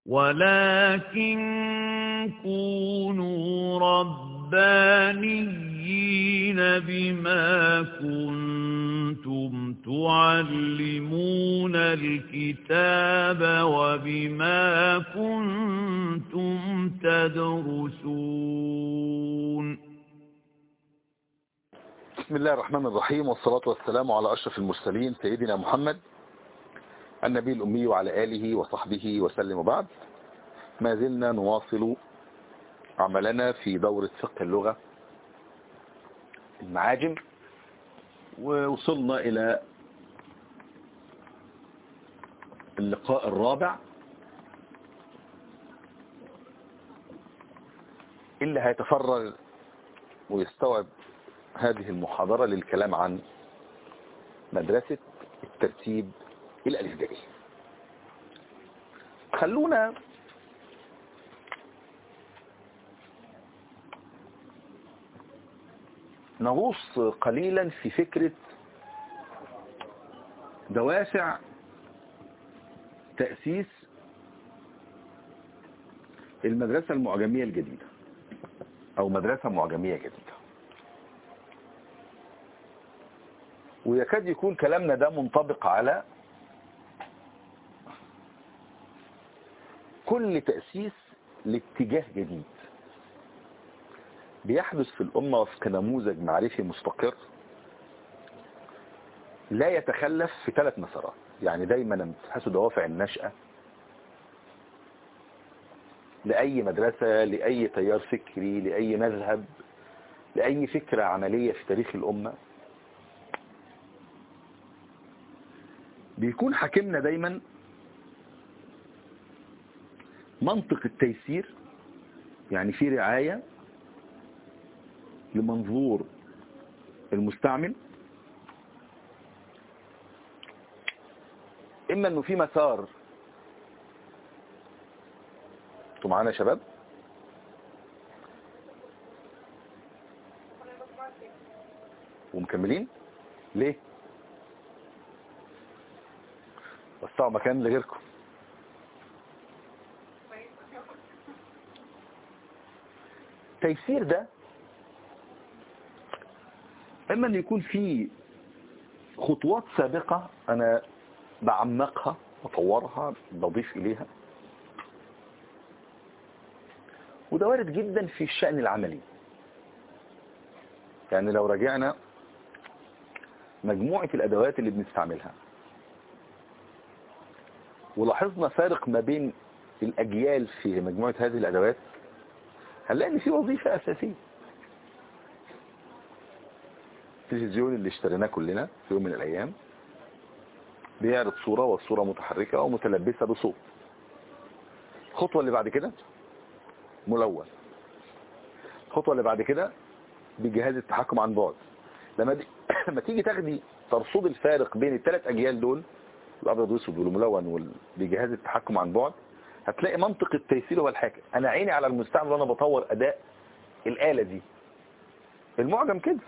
ولكن كونوا ربانيين بما كنتم تعلمون الكتاب وبما كنتم تدرسون بسم الله الرحمن الرحيم والصلاة والسلام على أشرف المرسلين سيدنا محمد النبي الأمي وعلى آله وصحبه وسلم وبعد ما زلنا نواصل عملنا في دورة فقه اللغة المعاجم ووصلنا إلى اللقاء الرابع اللي هيتفرغ ويستوعب هذه المحاضرة للكلام عن مدرسة الترتيب الألفبائي خلونا نغوص قليلا في فكرة دوافع تأسيس المدرسة المعجمية الجديدة أو مدرسة معجمية جديدة ويكاد يكون كلامنا ده منطبق على كل تأسيس لاتجاه جديد بيحدث في الأمة كنموذج معرفي مستقر لا يتخلف في ثلاث مسارات يعني دايما تحسوا دوافع النشأة لأي مدرسة لأي تيار فكري لأي مذهب لأي فكرة عملية في تاريخ الأمة بيكون حاكمنا دايما منطق التيسير يعني في رعاية لمنظور المستعمل اما انه في مسار انتوا معانا يا شباب ومكملين ليه وسعوا مكان لغيركم التيسير ده اما ان يكون في خطوات سابقة انا بعمقها بطورها بضيف اليها وده وارد جدا في الشأن العملي يعني لو راجعنا مجموعة الادوات اللي بنستعملها ولاحظنا فارق ما بين الاجيال في مجموعة هذه الادوات هنلاقي ان في وظيفة اساسية التلفزيون اللي اشتريناه كلنا في يوم من الايام بيعرض صورة والصورة متحركة ومتلبسة بصوت الخطوة اللي بعد كده ملون الخطوة اللي بعد كده بجهاز التحكم عن بعد لما دي... لما تيجي تاخدي ترصد الفارق بين الثلاث اجيال دول الابيض والاسود والملون وال... بجهاز التحكم عن بعد هتلاقي منطق التيسير هو الحاكم انا عيني على المستعمل وانا بطور اداء الآلة دي المعجم كده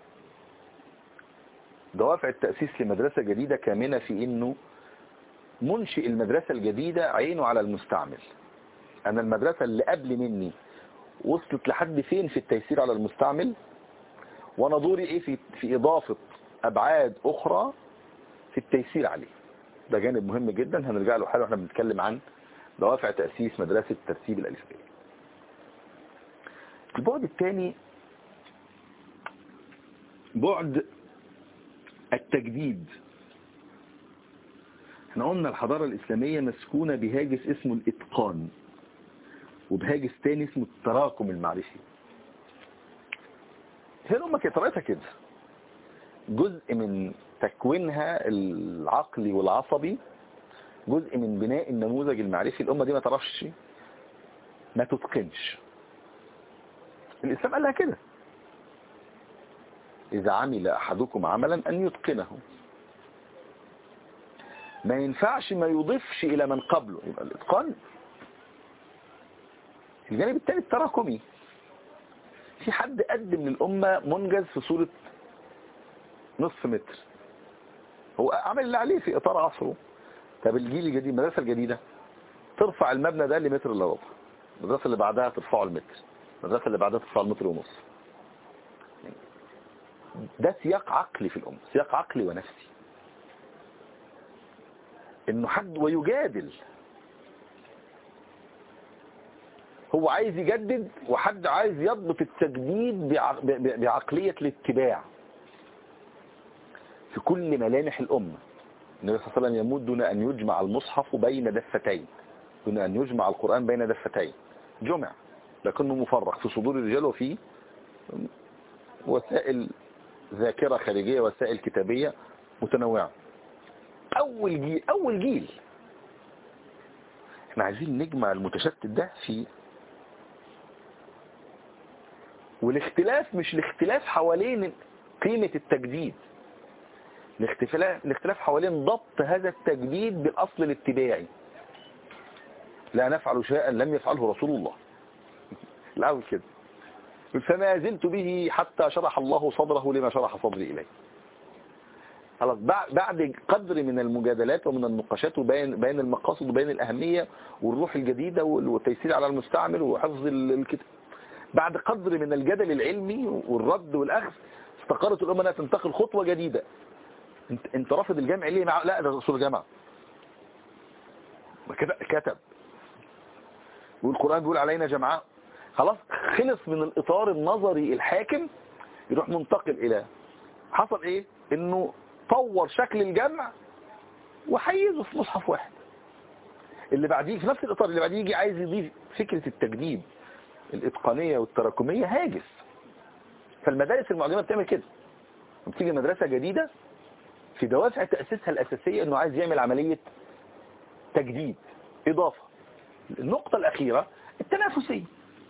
دوافع التأسيس لمدرسة جديدة كامنة في انه منشئ المدرسة الجديدة عينه على المستعمل انا المدرسة اللي قبل مني وصلت لحد فين في التيسير على المستعمل وانا دوري ايه في, في اضافة ابعاد اخرى في التيسير عليه ده جانب مهم جدا هنرجع له حاله واحنا بنتكلم عن دوافع تأسيس مدرسة ترتيب الألفبائي البعد الثاني بعد التجديد احنا قلنا الحضارة الإسلامية مسكونة بهاجس اسمه الإتقان وبهاجس تاني اسمه التراكم المعرفي هي الأمة كانت طريقتها كده جزء من تكوينها العقلي والعصبي جزء من بناء النموذج المعرفي الأمة دي ما تعرفش ما تتقنش الإسلام قال لها كده إذا عمل أحدكم عملا أن يتقنه ما ينفعش ما يضيفش إلى من قبله يبقى الإتقان الجانب الثاني التراكمي في حد قدم للأمة منجز في صورة نصف متر هو عمل اللي عليه في إطار عصره طب الجيل الجديد المدرسة الجديدة ترفع المبنى ده لمتر الا ربع المدرسة اللي بعدها ترفعه المتر المدرسة اللي بعدها ترفعه المتر ونص ده سياق عقلي في الأمة سياق عقلي ونفسي انه حد ويجادل هو عايز يجدد وحد عايز يضبط التجديد بعق- ب- بعقلية الاتباع في كل ملامح الأمة النبي صلى الله عليه وسلم يموت دون أن يجمع المصحف بين دفتين دون أن يجمع القرآن بين دفتين جمع لكنه مفرق في صدور الرجال وفي وسائل ذاكرة خارجية وسائل كتابية متنوعة أول جيل أول جيل احنا عايزين نجمع المتشتت ده في والاختلاف مش الاختلاف حوالين قيمة التجديد الاختلاف الاختلاف حوالين ضبط هذا التجديد بالأصل الاتباعي لا نفعل شيئا لم يفعله رسول الله الأول كده فما زلت به حتى شرح الله صدره لما شرح صدري إليه خلاص بعد بعد قدر من المجادلات ومن النقاشات وبين بين المقاصد وبين الأهمية والروح الجديدة والتيسير على المستعمل وحفظ ال- الكتاب بعد قدر من الجدل العلمي والرد والأخذ استقرت الأمة أنها تنتقل خطوة جديدة انت, انت رافض الجامع ليه مع... لا ده رسول جامع كتب كتب والقرآن بيقول علينا جمعاء خلاص خلص من الإطار النظري الحاكم يروح منتقل إلى حصل إيه إنه طور شكل الجمع وحيزه في مصحف واحد اللي بعديه في نفس الإطار اللي بعديه يجي عايز يضيف فكرة التجديد الإتقانية والتراكمية هاجس فالمدارس المعجمة بتعمل كده بتيجي مدرسة جديدة في دوافع تأسيسها الأساسية أنه عايز يعمل عملية تجديد إضافة النقطة الأخيرة التنافسية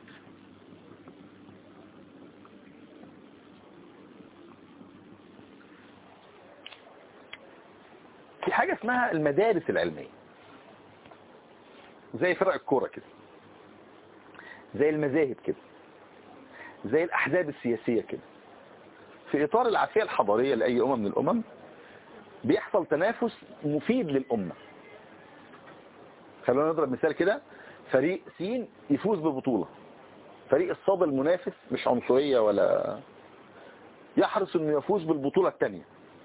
في حاجة اسمها المدارس العلمية زي فرق الكورة كده زي المذاهب كده زي الأحزاب السياسية كده في إطار العافية الحضارية لأي أمم من الأمم بيحصل تنافس مفيد للأمة خلونا نضرب مثال كده فريق سين يفوز ببطولة فريق الصاد المنافس مش عنصرية ولا يحرص انه يفوز بالبطولة الثانية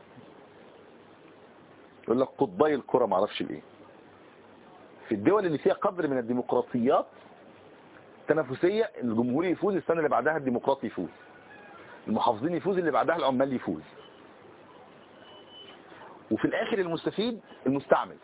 يقول لك قطبي الكرة معرفش الايه في الدول اللي فيها قدر من الديمقراطيات تنافسية الجمهوري يفوز السنة اللي بعدها الديمقراطي يفوز المحافظين يفوز اللي بعدها العمال يفوز وفي الاخر المستفيد المستعمل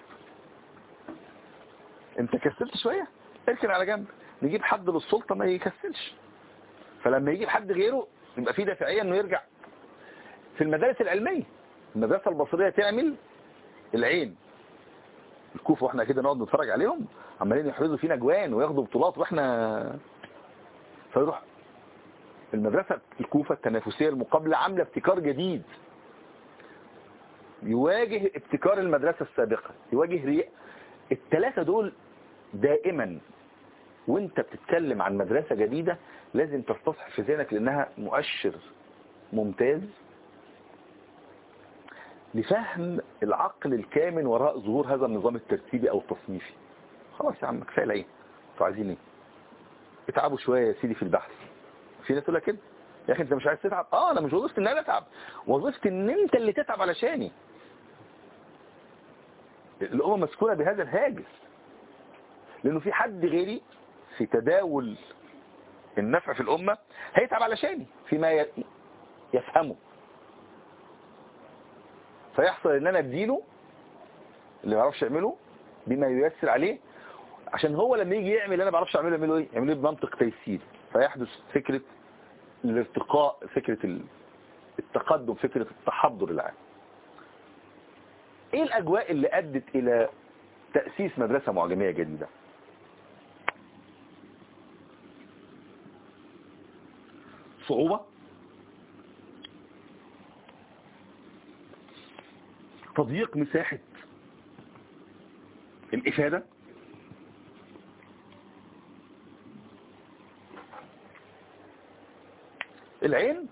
انت كسلت شوية اركن على جنب نجيب حد للسلطة ما يكسلش فلما يجيب حد غيره يبقى في دافعية انه يرجع في المدارس العلمية المدرسة البصرية تعمل العين الكوفة واحنا كده نقعد نتفرج عليهم عمالين يحرزوا فينا جوان وياخدوا بطولات واحنا فيروح المدرسة الكوفة التنافسية المقابلة عاملة ابتكار جديد يواجه ابتكار المدرسة السابقة يواجه رياء الثلاثة دول دائما وانت بتتكلم عن مدرسة جديدة لازم تستصحب في ذهنك لانها مؤشر ممتاز لفهم العقل الكامن وراء ظهور هذا النظام الترتيبي او التصنيفي خلاص يا عم كفايه العين انتوا عايزين ايه اتعبوا شويه يا سيدي في البحث في ناس تقول لك كده يا اخي انت مش عايز تتعب اه انا مش وظيفتي ان انا اتعب وظيفتي ان انت اللي تتعب علشاني الامه مسكونه بهذا الهاجس لانه في حد غيري في تداول النفع في الامه هيتعب علشاني فيما ي- يفهمه فيحصل ان انا اديله اللي ما يعرفش يعمله بما ييسر عليه عشان هو لما يجي يعمل اللي انا ما بعرفش اعمله يعمله ايه يعمله بمنطق تيسير فيحدث فكرة الارتقاء فكرة ال- التقدم فكرة التحضر العام ايه الاجواء اللي ادت الى تأسيس مدرسة معجمية جديدة صعوبة تضييق مساحة الإفادة العين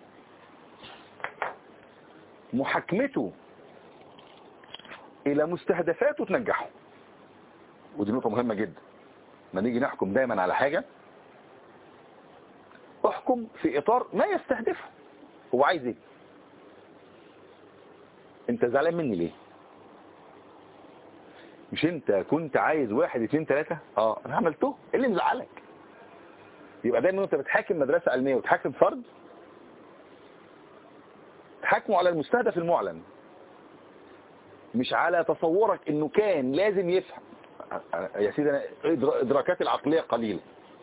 محاكمته إلى مستهدفاته تنجحه ودي نقطة مهمة جدا ما نيجي نحكم دايما على حاجة احكم في اطار ما يستهدفه هو عايز ايه انت زعلان مني ليه مش انت كنت عايز واحد اتنين تلاتة اه انا عملته ايه اللي مزعلك يبقى دايما انت بتحاكم مدرسة علمية وتحاكم فرد تحاكمه على المستهدف المعلن مش على تصورك انه كان لازم يفهم يا سيدي انا إدرا- ادراكاتي العقلية قليلة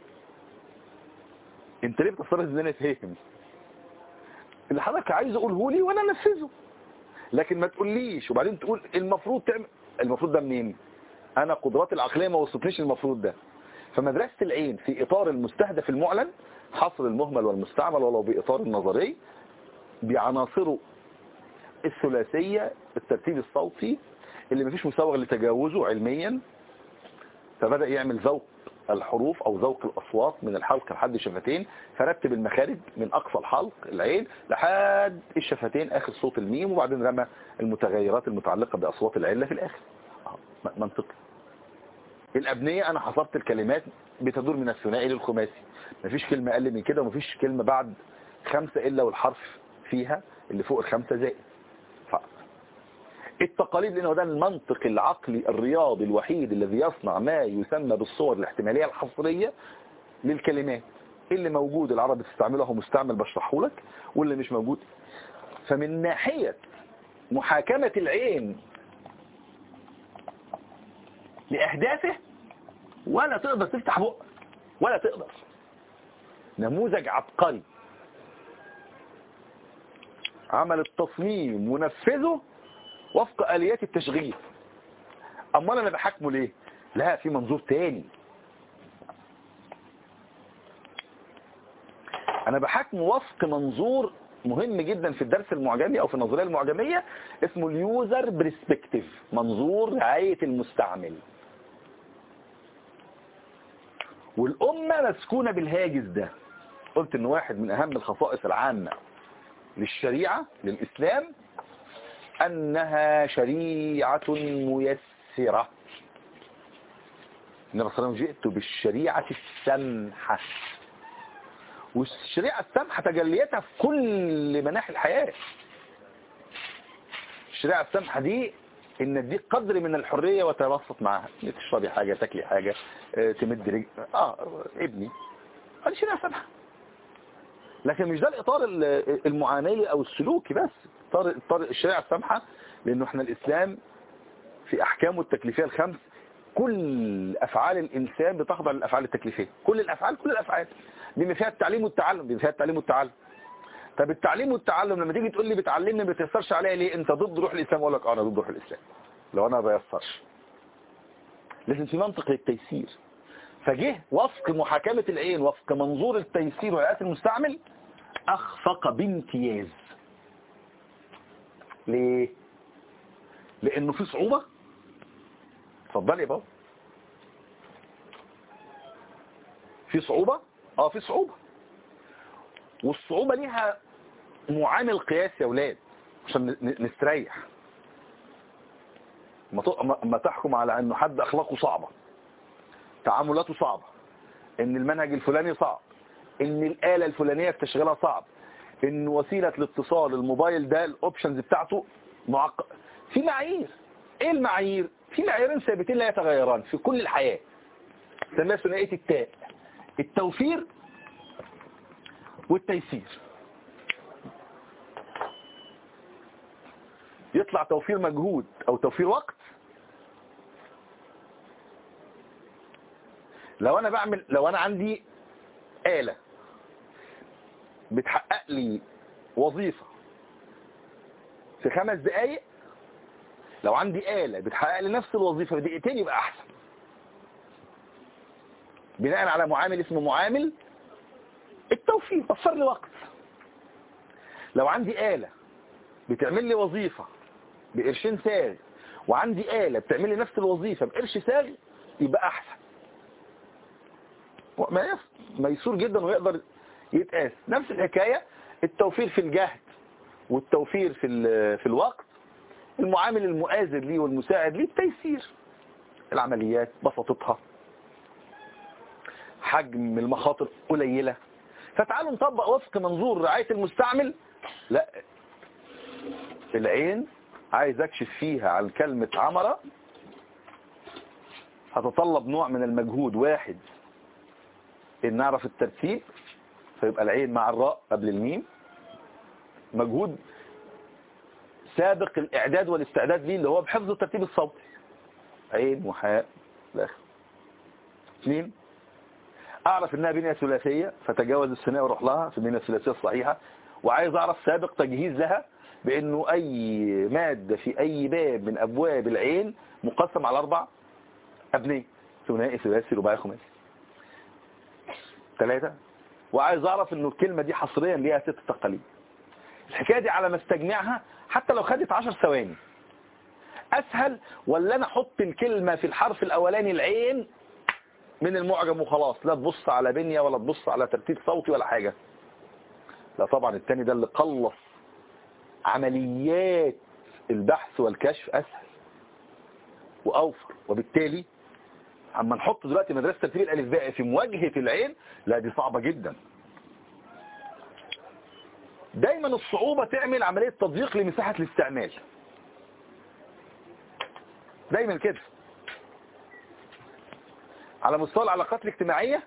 انت ليه بتصرف ان انا فاهم اللي حضرتك عايز اقوله لي وانا انفذه لكن ما تقوليش وبعدين تقول المفروض تعمل المفروض ده منين انا قدراتي العقليه ما وصلتنيش المفروض ده فمدرسه العين في اطار المستهدف المعلن حصر المهمل والمستعمل ولو باطار النظري بعناصره الثلاثيه الترتيب الصوتي اللي مفيش مسوغ لتجاوزه علميا فبدا يعمل ذوق الحروف او ذوق الاصوات من الحلق لحد الشفتين فرتب المخارج من اقصى الحلق العين لحد الشفتين اخر صوت الميم وبعدين رمى المتغيرات المتعلقه باصوات العله في الاخر آه، م- منطقي الابنيه انا حصرت الكلمات بتدور من الثنائي للخماسي مفيش كلمه اقل من كده ومفيش كلمه بعد خمسه الا والحرف فيها اللي فوق الخمسه زائد ف- التقاليد لانه ده المنطق العقلي الرياضي الوحيد الذي يصنع ما يسمى بالصور الاحتماليه الحصريه للكلمات اللي موجود العرب بتستعمله هو مستعمل بشرحه لك واللي مش موجود فمن ناحيه محاكمه العين لاحداثه ولا تقدر تفتح بقك ولا تقدر نموذج عبقري عمل التصميم ونفذه وفق آليات التشغيل أمال أنا بحكمه ليه لا في منظور تاني أنا بحكمه وفق منظور مهم جدا في الدرس المعجمي أو في النظرية المعجمية اسمه اليوزر برسبكتيف منظور رعاية المستعمل والأمة مسكونة بالهاجس ده قلت ان واحد من اهم الخصائص العامة للشريعة للإسلام أنها شريعة ميسرة النبي صلى الله عليه وسلم جئت بالشريعة السمحة والشريعة السمحة تجليتها في كل مناحي الحياة الشريعة السمحة دي ان اديك قدر من الحرية وتبسط معاها تشربي حاجة تاكلي حاجة اه، تمد رجل اه ابني هذه شريعة سمحة لكن مش ده الاطار ال- المعاملي او السلوكي بس اطار اطار الشريعه السامحه لانه احنا الاسلام في احكامه التكليفيه الخمس كل افعال الانسان بتخضع للافعال التكليفيه كل الافعال كل الافعال بما فيها التعليم والتعلم بما فيها التعليم والتعلم طب التعليم والتعلم لما تيجي تقول لي بتعلمني ما بتيسرش عليا ليه انت ضد روح الاسلام اقول لك اه انا ضد روح الاسلام لو انا ما بيسرش لازم في منطق للتيسير فجه وفق محاكمة العين وفق منظور التيسير وهيئات المستعمل أخفق بامتياز ليه؟ لأنه في صعوبة اتفضل يا بابا في صعوبة؟ اه في صعوبة والصعوبة ليها معامل قياس يا ولاد عشان ن- نستريح ما ت- ما- ما تحكم على انه حد اخلاقه صعبة تعاملاته صعبة ان المنهج الفلاني صعب ان الآلة الفلانية في تشغيلها صعب ان وسيلة الاتصال الموبايل ده الاوبشنز بتاعته معقد في معايير ايه المعايير في معاييرين ثابتين لا يتغيران في كل الحياة سميها ثنائيه التاء التوفير والتيسير يطلع توفير مجهود او توفير وقت لو انا بعمل لو انا عندي آلة بتحقق لي وظيفة في خمس دقايق لو عندي آلة بتحقق لي نفس الوظيفة في دقيقتين يبقى احسن بناء على معامل اسمه معامل التوفير وفر لي وقت لو عندي آلة بتعمل لي وظيفة بقرشين ساغ وعندي آلة بتعمل لي نفس الوظيفة بقرش ساغ يبقى أحسن ما يف- ميسور جدا ويقدر يتقاس نفس الحكاية التوفير في الجهد والتوفير في ال- في الوقت المعامل المؤازر ليه والمساعد ليه التيسير العمليات بساطتها حجم المخاطر قليلة فتعالوا نطبق وفق منظور رعاية المستعمل لا العين عايز اكشف فيها عن كلمة عمرة هتطلب نوع من المجهود واحد ان نعرف الترتيب فيبقى العين مع الراء قبل الميم مجهود سابق الاعداد والاستعداد ليه اللي هو بحفظ الترتيب الصوتي عين وحاء الاخر اثنين اعرف انها بنية ثلاثية فتجاوز الثناء واروح لها في البنية الثلاثية الصحيحة وعايز اعرف سابق تجهيز لها بانه اي مادة في اي باب من ابواب العين مقسم على اربع ابنية ثنائي ثلاثي رباعي خماسي ثلاثة وعايز اعرف انه الكلمة دي حصريا ليها ست تقاليد الحكاية دي على ما استجمعها حتى لو خدت عشر ثواني اسهل ولا انا احط الكلمة في الحرف الاولاني العين من المعجم وخلاص لا تبص على بنية ولا تبص على ترتيب صوتي ولا حاجة لا طبعا التاني ده اللي قلص عمليات البحث والكشف اسهل واوفر وبالتالي اما نحط دلوقتي مدرسة ترتيب الالفباء في مواجهة العين لا دي صعبة جدا دايما الصعوبة تعمل عملية تضييق لمساحة الاستعمال دايما كده على مستوى العلاقات الاجتماعية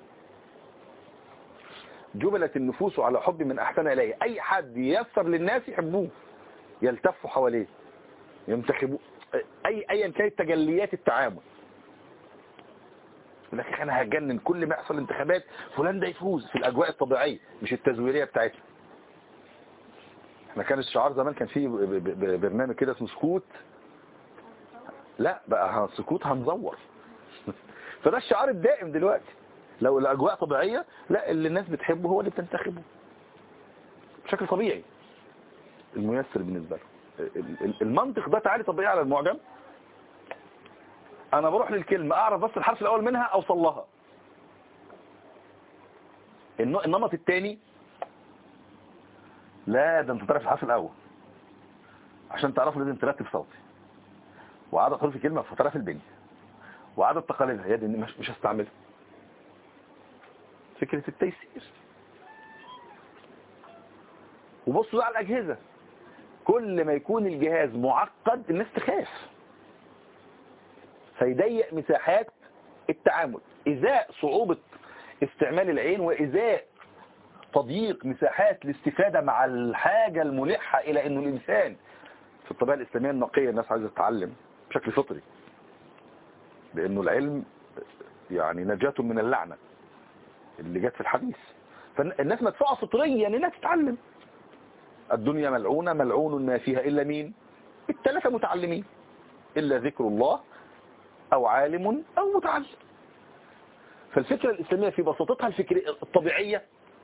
جبلت النفوس على حب من أحسن إليه أي حد ييسر للناس يحبوه يلتفوا حواليه ينتخبوه أي أيا كانت تجليات التعامل يقول لك يا اخي انا هتجنن كل ما يحصل انتخابات فلان ده يفوز في الاجواء الطبيعيه مش التزويريه بتاعتنا احنا كان الشعار زمان كان فيه ب- ب- ب- برنامج كده اسمه سكوت لا بقى سكوت هنزور فده الشعار الدائم دلوقتي لو الاجواء طبيعيه لا اللي الناس بتحبه هو اللي بتنتخبه بشكل طبيعي الميسر بالنسبه له ال- ال- المنطق ده تعالي طبيعي على المعجم انا بروح للكلمة اعرف بس الحرف الاول منها اوصل لها الن- النمط الثاني لا ده انت تعرف الحرف الاول عشان تعرفه لازم ترتب صوتي وعدد حروف الكلمة في طرف البني وعدد تقاليدها يا دي مش مش هستعملها فكرة التيسير وبصوا بقى على الأجهزة كل ما يكون الجهاز معقد الناس تخاف فيضيق مساحات التعامل إزاء صعوبة استعمال العين وإزاء تضييق مساحات الاستفادة مع الحاجة الملحة إلى أنه الإنسان في الطبيعة الإسلامية النقية الناس عايزة تتعلم بشكل فطري لأنه العلم يعني نجاة من اللعنة اللي جت في الحديث فالناس مدفوعة فطريا انها تتعلم الدنيا ملعونة ملعون ما فيها إلا مين الثلاثة متعلمين إلا ذكر الله أو عالم أو متعلم فالفكرة الإسلامية في بساطتها الفكرة الطبيعية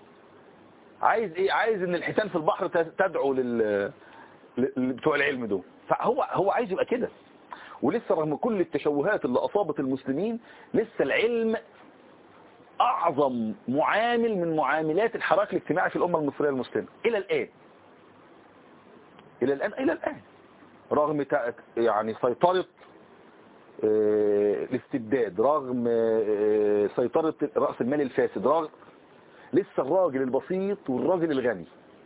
عايز إيه عايز إن الحيتان في البحر تدعو لل ل- بتوع العلم دول فهو هو عايز يبقى كده ولسه رغم كل التشوهات اللي أصابت المسلمين لسه العلم أعظم معامل من معاملات الحراك الاجتماعي في الأمة المصرية المسلمة إلى الآن إلى الآن إلى الآن رغم تع- يعني سيطرة آه، الاستبداد رغم آه، سيطرة رأس المال الفاسد رغم لسه الراجل البسيط والراجل الغني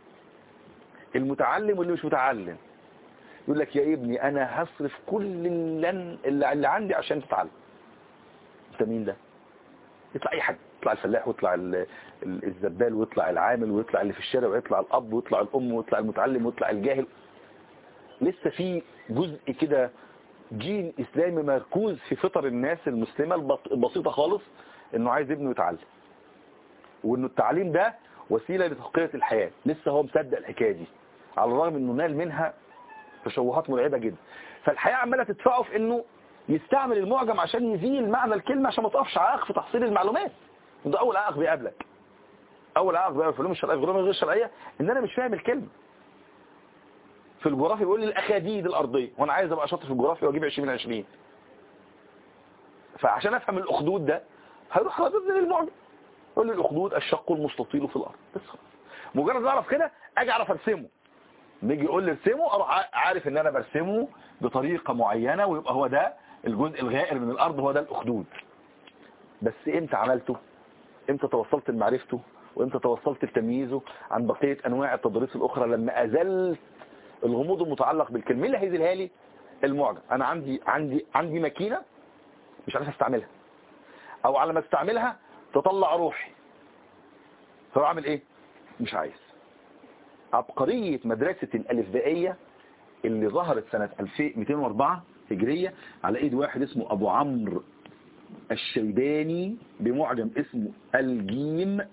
المتعلم واللي مش متعلم يقول لك يا ابني انا هصرف كل اللي, اللي اللي عندي عشان تتعلم انت مين ده يطلع اي حد يطلع الفلاح ويطلع ال- ال- الزبال ويطلع العامل ويطلع اللي في الشارع ويطلع الاب ويطلع الام ويطلع المتعلم ويطلع الجاهل لسه في جزء كده جين اسلامي مركوز في فطر الناس المسلمة البط- البسيطة خالص انه عايز ابنه يتعلم وانه التعليم ده وسيلة لتحقيق الحياة لسه هو مصدق الحكاية دي على الرغم انه نال منها تشوهات مرعبة جدا فالحياة عمالة تدفعه في انه يستعمل المعجم عشان يزيل معنى الكلمة عشان ما تقفش عائق في تحصيل المعلومات وده اول عائق بيقابلك اول عائق بيقابلك في العلوم الشرعية في العلوم غير الشرعية ان انا مش فاهم الكلمة في الجغرافيا بيقول لي الاخاديد الارضية وانا عايز ابقى شاطر في الجغرافيا واجيب 20 من 20 فعشان افهم الاخدود ده هروح رابطني للمعجم يقول لي الاخدود الشق المستطيل في الارض بس خلاص مجرد ما اعرف كده اجي اعرف ارسمه نيجي يقول لي ارسمه اروح ع- عارف ان انا برسمه بطريقة معينة ويبقى هو ده الجزء الغائر من الارض هو ده الاخدود بس امتى عملته امتى توصلت لمعرفته وامتى توصلت لتمييزه عن بقية انواع التضاريس الاخرى لما ازلت الغموض المتعلق بالكلمة مين اللي هيزلها لي المعجم انا عندي عندي عندي ماكينة مش عارف استعملها او على ما استعملها تطلع روحي فبعمل ايه مش عايز عبقرية مدرسة الألفبائية اللي ظهرت سنة 2204 هجرية على ايد واحد اسمه ابو عمرو الشيباني بمعجم اسمه الجيم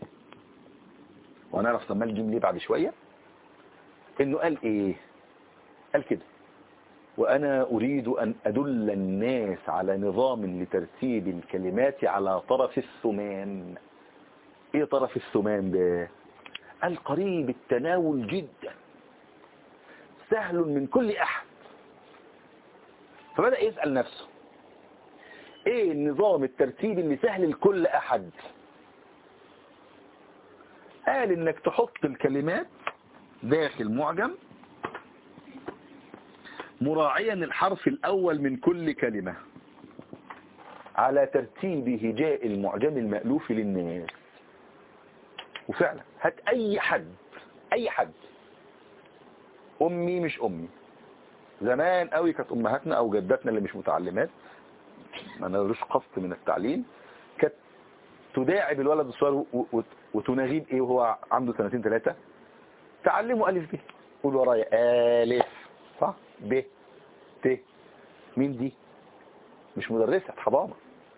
وهنعرف سماه الجيم ليه بعد شوية انه قال ايه قال كده وانا اريد ان ادل الناس على نظام لترتيب الكلمات على طرف الثمان ايه طرف الثمان ده قال قريب التناول جدا سهل من كل احد فبدأ يسأل نفسه ايه النظام الترتيب اللي سهل لكل احد قال انك تحط الكلمات داخل معجم مراعيا الحرف الاول من كل كلمة على ترتيب هجاء المعجم المألوف للناس وفعلا هات اي حد اي حد امي مش امي زمان قوي كانت امهاتنا او جداتنا اللي مش متعلمات ما نالوش قصد من التعليم كانت تداعب الولد الصغير وتناغيه بايه وهو عنده سنتين ثلاثة تعلمه الف ب قول ورايا الف صح ب ت مين دي مش مدرسة حضانة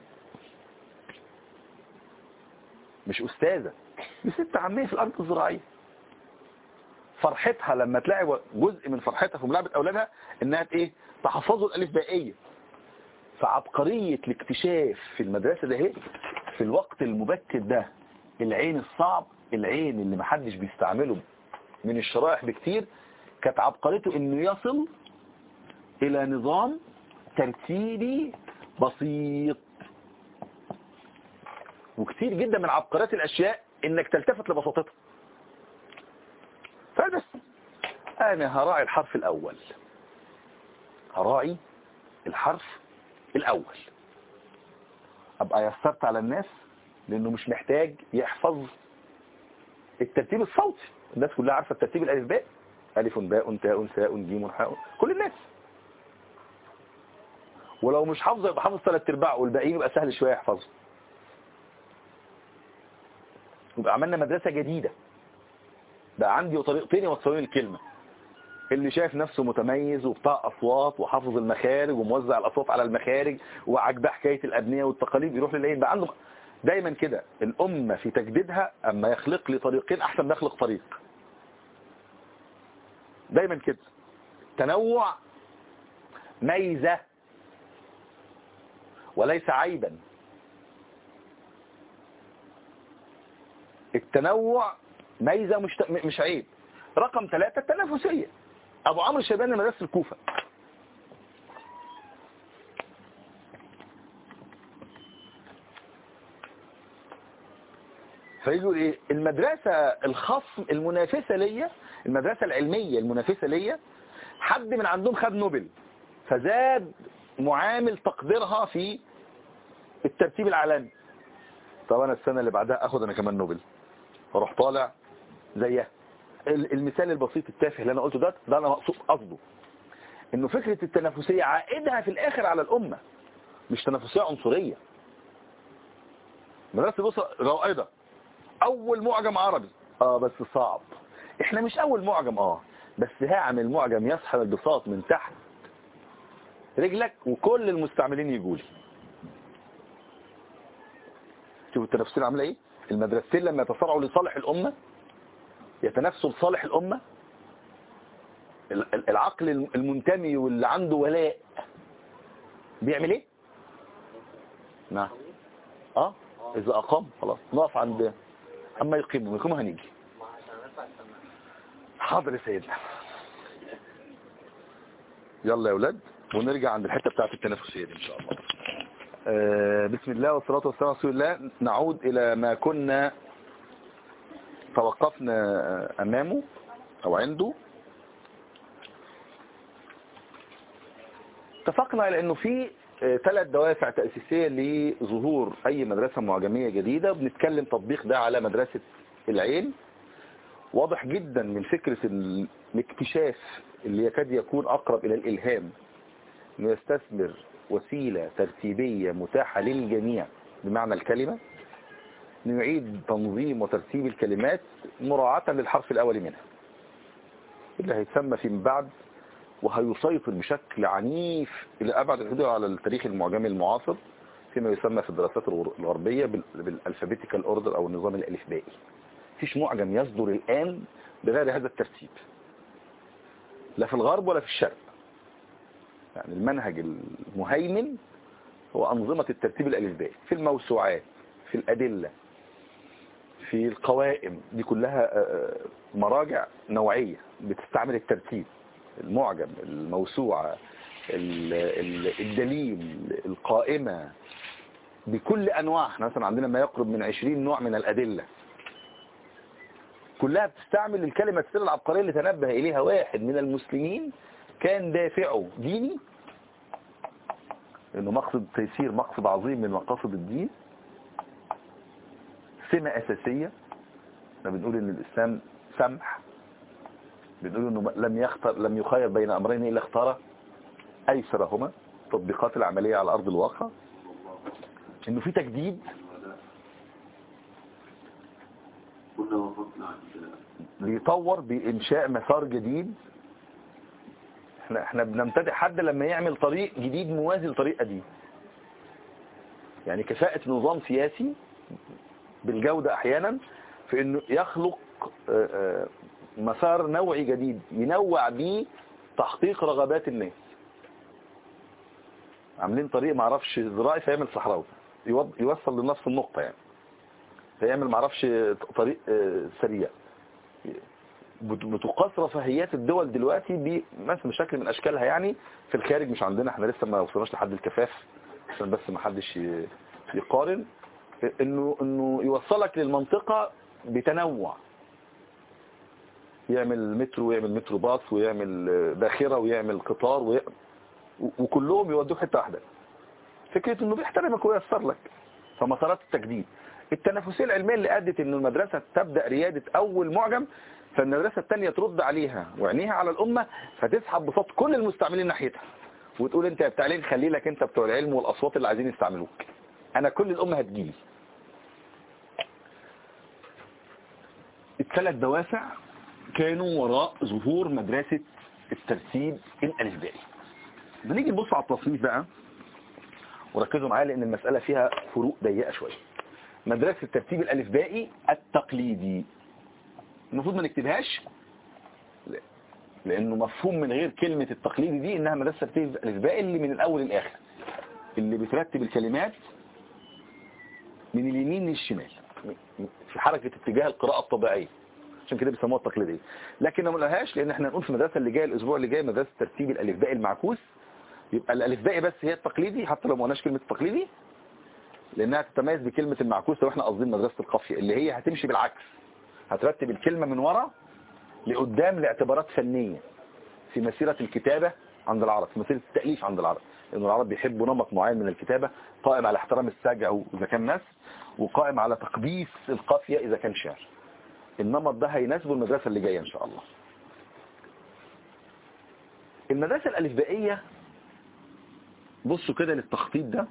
مش استاذة دي ست عمية في الارض الزراعية فرحتها لما تلاقي جزء من فرحتها في ملاعبة اولادها انها ايه تحفظوا الالف بائية فعبقرية الاكتشاف في المدرسة ده هي في الوقت المبكر ده العين الصعب العين اللي محدش بيستعمله من الشرائح بكتير كانت عبقريته انه يصل الى نظام ترتيبي بسيط وكتير جدا من عبقريات الاشياء انك تلتفت لبساطتها فبس انا هراعي الحرف الاول هراعي الحرف الاول ابقى يسرت على الناس لانه مش محتاج يحفظ الترتيب الصوتي الناس كلها عارفه الترتيب الالفباء الف باء تاء ثاء جيم حاء كل الناس ولو مش حافظه يبقى حافظ ثلاث ارباع والباقيين يبقى سهل شويه يحفظه يبقى عملنا مدرسه جديده بقى عندي طريقتين يوصلوني الكلمه اللي شايف نفسه متميز وبتاع اصوات وحافظ المخارج وموزع الاصوات على المخارج وعجبه حكايه الابنيه والتقاليد يروح للايه بقى عنده دايما كده الامه في تجديدها اما يخلق لي طريقين احسن ما يخلق طريق دايما كده تنوع ميزه وليس عيبا التنوع ميزه مش مش عيب رقم ثلاثة التنافسيه ابو عمرو الشيباني مدرسه الكوفه فيقول ايه المدرسه الخصم المنافسه ليا المدرسه العلميه المنافسه ليا حد من عندهم خد نوبل فزاد معامل تقديرها في الترتيب العالمي طب انا السنه اللي بعدها اخد انا كمان نوبل فاروح طالع زيها المثال البسيط التافه اللي انا قلته ده ده انا مقصود قصده انه فكرة التنافسية عائدها في الاخر على الامة مش تنافسية عنصرية مدرسة بص روائدة اول معجم عربي اه بس صعب احنا مش اول معجم اه بس هعمل معجم يسحب البساط من تحت رجلك وكل المستعملين يجولي شوفوا التنافسين عامله ايه المدرستين لما يتصارعوا لصالح الامه يتنافسوا لصالح الأمة العقل المنتمي واللي عنده ولاء بيعمل ايه نعم اه اذا اقام خلاص نقف عند اما يقيموا يقيموا هنيجي حاضر يا سيدنا يلا يا اولاد ونرجع عند الحته بتاعت التنافسيه دي ان شاء الله آه بسم الله والصلاه والسلام على رسول الله نعود الى ما كنا توقفنا امامه او عنده اتفقنا على انه في ثلاث دوافع تأسيسية لظهور أي مدرسة معجمية جديدة بنتكلم تطبيق ده على مدرسة العين واضح جدا من فكرة ال- الاكتشاف اللي يكاد يكون أقرب إلى الإلهام انه يستثمر وسيلة ترتيبية متاحة للجميع بمعنى الكلمة انه يعيد تنظيم وترتيب الكلمات مراعاة للحرف الأول منها اللي هيتسمى فيما بعد وهيسيطر بشكل عنيف إلى أبعد الحدود على التاريخ المعجمي المعاصر فيما يسمى في الدراسات الغر- الغربية بال- بالالفابيتيكال اوردر أو النظام الألفبائي مفيش معجم يصدر الآن بغير هذا الترتيب لا في الغرب ولا في الشرق يعني المنهج المهيمن هو أنظمة الترتيب الألفبائي في الموسوعات في الأدلة في القوائم دي كلها آه، مراجع نوعية بتستعمل الترتيب المعجم الموسوعة ال- ال- الدليل القائمة بكل أنواع احنا مثلا عندنا ما يقرب من 20 نوع من الأدلة كلها بتستعمل الكلمة السر العبقرية اللي تنبه إليها واحد من المسلمين كان دافعه ديني انه مقصد تيسير مقصد عظيم من مقاصد الدين سمة أساسية احنا بنقول ان الإسلام سمح بنقول انه لم يختار لم يخير بين أمرين إلا اختار أيسرهما التطبيقات العملية على أرض الواقع انه في تجديد كنا وقفنا عند بيطور بإنشاء مسار جديد احنا احنا بنمتدح حد لما يعمل طريق جديد موازي لطريق قديم يعني كفاءة نظام سياسي بالجودة احيانا في انه يخلق آه، آه، مسار نوعي جديد ينوع بيه تحقيق رغبات الناس عاملين طريق معرفش زراعي فيعمل صحراوي يوض- يوصل لنفس النقطة يعني فيعمل معرفش طريق آه، سريع بت- بتقاس رفاهيات الدول دلوقتي بمثل بشكل من اشكالها يعني في الخارج مش عندنا احنا لسه ما وصلناش لحد الكفاف عشان بس ما حدش ي- يقارن انه انه يوصلك للمنطقة بتنوع يعمل مترو ويعمل مترو باص ويعمل آه، باخرة ويعمل قطار وي... و- وكلهم يودوك حته واحده فكره انه بيحترمك وييسر لك فمسارات التجديد التنافسيه العلميه اللي ادت انه المدرسه تبدا رياده اول معجم فالمدرسه الثانيه ترد عليها وعينيها على الامه فتسحب بصوت كل المستعملين ناحيتها وتقول انت يا بتاع العلم خلي لك انت بتوع العلم والاصوات اللي عايزين يستعملوك انا كل الامه هتجيلي الثلاث دوافع كانوا وراء ظهور مدرسه الترتيب الالفبائي بنيجي نبص على التصنيف بقى وركزوا معايا لان المسألة فيها فروق ضيقة شوية مدرسة الترتيب الالفبائي التقليدي المفروض ما نكتبهاش لا. لانه مفهوم من غير كلمة التقليدي دي انها مدرسة الترتيب الالفبائي اللي من الاول للاخر اللي بترتب الكلمات من اليمين للشمال في حركة اتجاه القراءة الطبيعية عشان كده بيسموها التقليدية لكن ما لهاش لان احنا هنقول في المدرسة اللي جايه الاسبوع اللي جاي مدرسة الترتيب الالفبائي المعكوس يبقى الالفبائي بس هي التقليدي حتى لو ما قلناش كلمة التقليدي لانها تتميز بكلمة المعكوس لو احنا قاصدين مدرسة القافية اللي هي هتمشي بالعكس هترتب الكلمة من ورا لقدام لاعتبارات فنية في مسيرة الكتابة عند العرب في مسيرة التأليف عند العرب لأن العرب بيحبوا نمط معين من الكتابة قائم على احترام السجع إذا كان نثر وقائم على تقديس القافية إذا كان شعر النمط ده هيناسبه المدرسة اللي جاية إن شاء الله المدرسة الألفبائية بصوا كده للتخطيط ده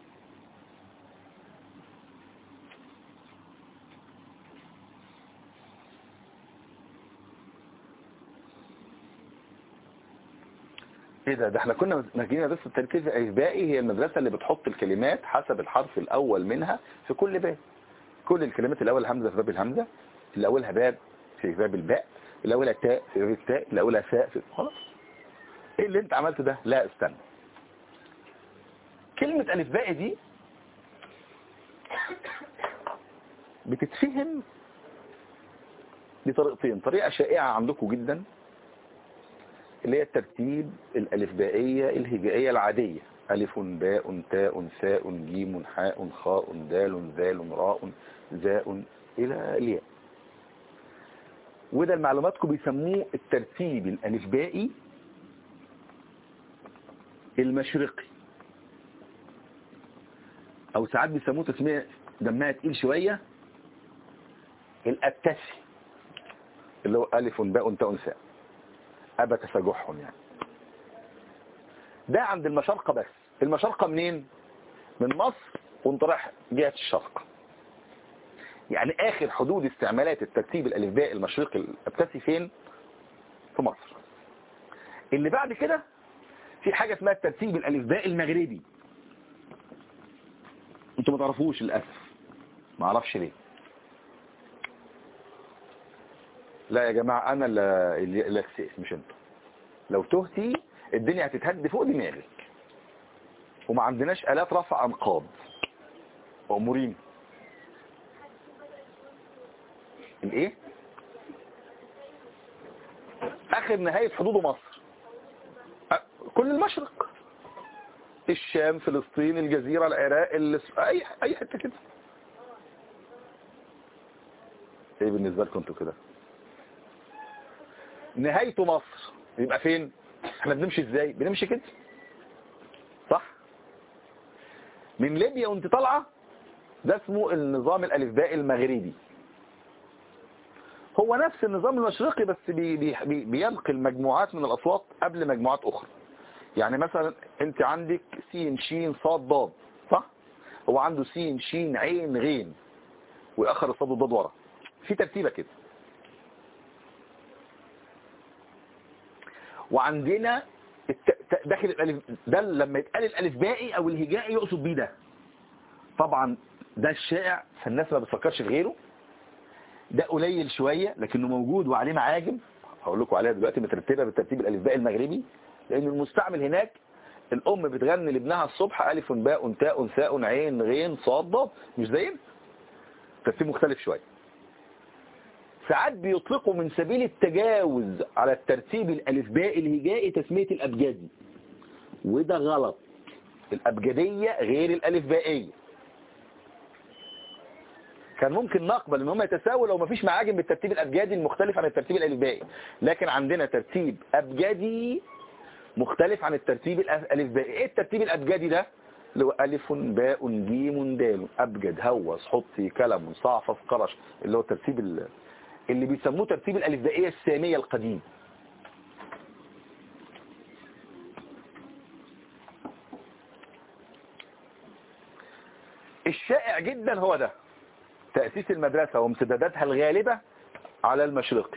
ايه ده ده احنا كنا ناجيين مدرسه التركيز الالفبائي هي المدرسه اللي بتحط الكلمات حسب الحرف الاول منها في كل باب كل الكلمات الاول همزه في باب الهمزه اللي اولها باب في باب الباء اللي اولها تاء في باب التاء اللي اولها فاء في خلاص ايه اللي انت عملته ده لا استنى كلمه الفبائي دي بتتفهم بطريقتين طريقه شائعه عندكم جدا اللي هي الترتيب الألفبائية الهجائية العادية ألف باء تاء ثاء جيم حاء خاء دال ذال راء زاء إلى الياء وده المعلوماتكم بيسموه الترتيب الألفبائي المشرقي او ساعات بيسموه تسمية دمها تقيل شوية الابتسي اللي هو الف باء تاء ساء ابى تفجح يعني ده عند المشرقة بس المشرقة منين من مصر وانت رايح جهة الشرق يعني اخر حدود استعمالات الترتيب الالفباء المشرقي الابتسي فين في مصر اللي بعد كده في حاجة اسمها الترتيب الالفباء المغربي انتوا ما تعرفوش للاسف ما اعرفش ليه لا يا جماعة انا اللي اللي أكسئ مش انتوا لو تهتي الدنيا هتتهد فوق دماغك وما عندناش آلات رفع أنقاض وأمورين الايه اخر نهاية حدود مصر أ- كل المشرق الشام فلسطين الجزيرة العراق الس- اي اي حتة كده ايه بالنسبة لكم انتوا كده نهايته مصر يبقى فين احنا بنمشي ازاي بنمشي كده صح من ليبيا وانت طالعه ده اسمه النظام الالفبائي المغربي هو نفس النظام المشرقي بس بي بي بي بينقل مجموعات من الاصوات قبل مجموعات اخرى يعني مثلا انت عندك س ش صاد ضاد صح هو عنده س ش عين غين ويأخر الصاد والضاد ورا في ترتيبه كده وعندنا الت- ت- داخل الالف ده لما يتقال الالف بائي او الهجائي يقصد بيه ده طبعا ده الشائع فالناس ما بتفكرش في غيره ده قليل شوية لكنه موجود وعليه معاجم هقول لكم عليها دلوقتي مترتبة بالترتيب الالفبائي المغربي لان المستعمل هناك الام بتغني لابنها الصبح الف باء تاء ثاء عين غين صاد ضاد مش زينا ترتيب مختلف شوية ساعات بيطلقوا من سبيل التجاوز على الترتيب الألفبائي الهجائي تسمية الأبجدي وده غلط الأبجدية غير الألفبائية كان ممكن نقبل ان هم يتساووا لو مفيش معاجم بالترتيب الأبجدي المختلف عن الترتيب الألفبائي لكن عندنا ترتيب أبجدي مختلف عن الترتيب الألفبائي ايه الترتيب الأبجدي ده اللي هو ألف باء جيم دال أبجد هوس حطي كلم صعفف قرش اللي هو الترتيب ال- اللي بيسموه ترتيب الألفبائية السامية القديم الشائع جدا هو ده تأسيس المدرسة وامتداداتها الغالبة على المشرقي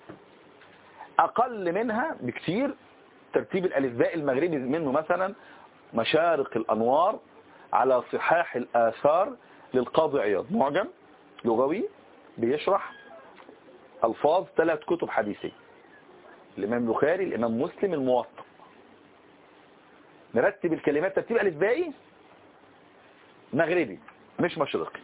أقل منها بكتير ترتيب الألفباء المغربي منه مثلا مشارق الأنوار على صحاح الآثار للقاضي عياض معجم لغوي بيشرح ألفاظ ثلاث كتب حديثية الإمام البخاري الإمام مسلم الموطأ نرتب الكلمات ترتيب ألفبائي مغربي مش مشرقي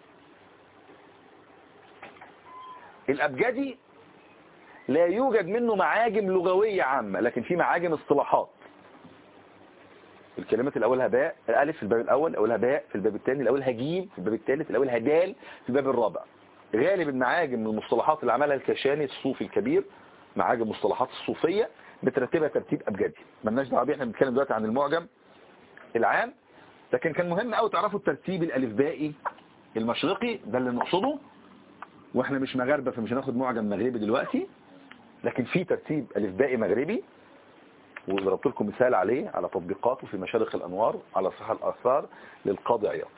الأبجدي لا يوجد منه معاجم لغوية عامة لكن في معاجم اصطلاحات الكلمات اللي اولها باء الالف في الباب الاول اولها باء في الباب الثاني الاولها جيم في الباب الثالث الاولها دال في الباب الرابع غالب المعاجم من المصطلحات اللي عملها الكشاني الصوفي الكبير معاجم مصطلحات الصوفية مترتبة ترتيب ابجدي مالناش دعوه بيه احنا بنتكلم دلوقتي عن المعجم العام لكن كان مهم قوي تعرفوا الترتيب الالفبائي المشرقي ده اللي نقصده واحنا مش مغاربه فمش هناخد معجم مغربي دلوقتي لكن في ترتيب الفبائي مغربي وضربت لكم مثال عليه على تطبيقاته في مشارق الأنوار على صحة الآثار للقاضي عياض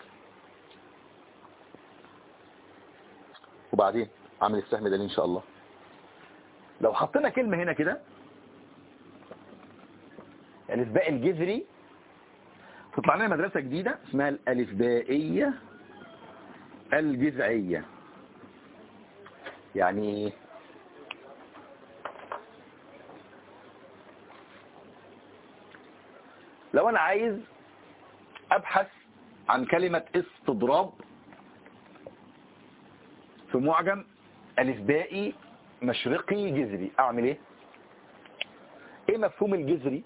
وبعدين عامل السهم ده ليه إن شاء الله لو حطينا كلمة هنا كده الإفباء الجذري تطلع لنا مدرسة جديدة اسمها الألفبائية الجذعية يعني إيه؟ لو انا عايز ابحث عن كلمة استضراب في معجم الفبائي مشرقي جذري اعمل ايه ايه مفهوم الجذري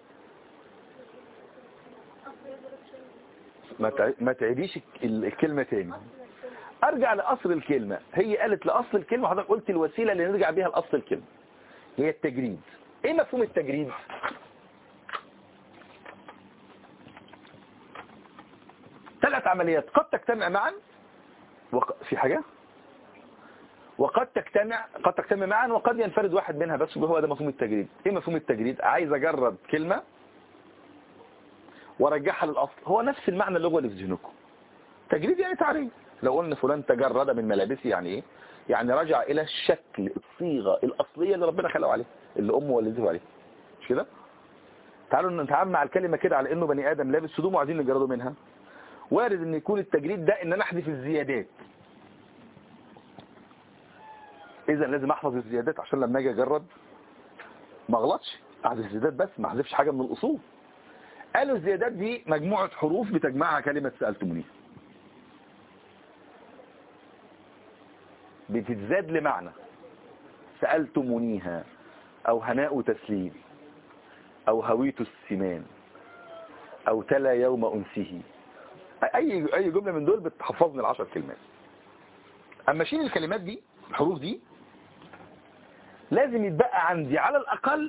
ما تع- ما تعيديش ال- الكلمة تاني ارجع لاصل الكلمة هي قالت لاصل الكلمة حضرتك قلت الوسيلة اللي نرجع بيها لاصل الكلمة هي التجريد ايه مفهوم التجريد ثلاث ثلاث عمليات قد تجتمع معا وق... في حاجة وقد تجتمع قد تجتمع معا وقد ينفرد واحد منها بس هو ده مفهوم التجريد ايه مفهوم التجريد عايز اجرد كلمة وارجعها للاصل هو نفس المعنى اللغوي اللي في ذهنكم تجريد يعني تعريف لو قلنا فلان تجرد من ملابسه يعني ايه يعني رجع الى الشكل الصيغه الاصليه اللي ربنا خلقه عليه اللي امه ولدته عليه مش كده تعالوا نتعامل مع الكلمه كده على انه بني ادم لابس هدوم وعايزين نجرده منها وارد ان يكون التجريد ده ان انا احذف الزيادات اذا لازم احفظ الزيادات عشان لما اجي اجرد ما اغلطش احذف الزيادات بس ما احذفش حاجه من الاصول قالوا الزيادات دي مجموعه حروف بتجمعها كلمه سالتموني بتتزاد لمعنى سألتمونيها أو هناء تسليم أو هويت السمان أو تلا يوم أنسه أي أي جملة من دول بتحفظني العشر كلمات أما شيل الكلمات دي الحروف دي لازم يتبقى عندي على الأقل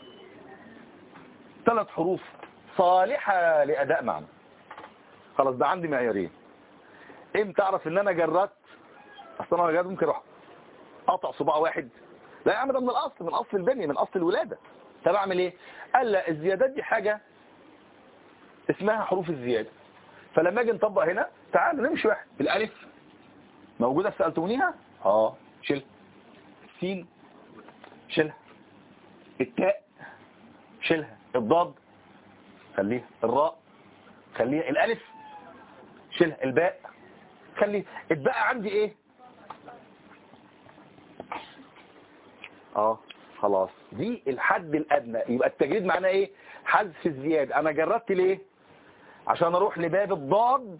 ثلاث حروف صالحة لأداء معنى خلاص ده عندي معيارين امتى اعرف ان انا جردت اصل انا جرد ممكن اروح قطع صباع واحد لا يا عم ده من الاصل من اصل البنية من اصل الولادة طب اعمل ايه قال لا الزيادات دي حاجة اسمها حروف الزيادة فلما اجي نطبق هنا تعالوا نمشي واحد الالف موجودة سألتونيها اه شيل السين شيلها التاء شيلها الضاد خليها الراء خليها الالف شيلها الباء خلي اتبقى عندي ايه اه خلاص دي الحد الادنى يبقى التجريد معناه ايه حذف الزيادة انا جردت ليه عشان اروح لباب الضاد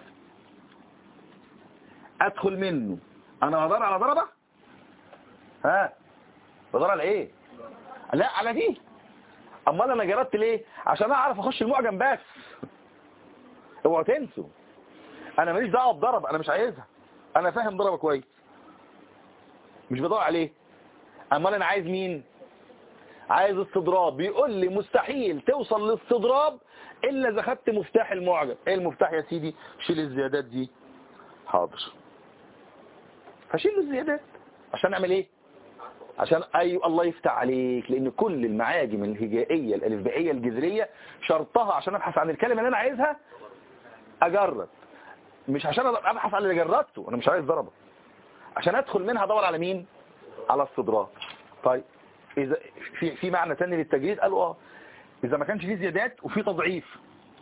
ادخل منه انا بدور على ضربة ها بدور على ايه لا على دي امال انا جردت ليه عشان اعرف اخش المعجم بس اوعوا تنسوا انا ماليش دعوه بضرب انا مش عايزها انا فاهم ضربه كويس مش بدور عليه امال انا عايز مين عايز استضراب بيقول لي مستحيل توصل للاستضراب الا اذا خدت مفتاح المعجم ايه المفتاح يا سيدي شيل الزيادات دي حاضر فشيل الزيادات عشان اعمل ايه عشان ايوه الله يفتح عليك لان كل المعاجم الهجائيه الالفبائيه الجذريه شرطها عشان ابحث عن الكلمه اللي انا عايزها اجرب مش عشان ابحث عن اللي جربته انا مش عايز ضربه عشان ادخل منها ادور على مين على الصدرات طيب اذا في في معنى ثاني للتجريد قالوا اه اذا ما كانش فيه زيادات وفي تضعيف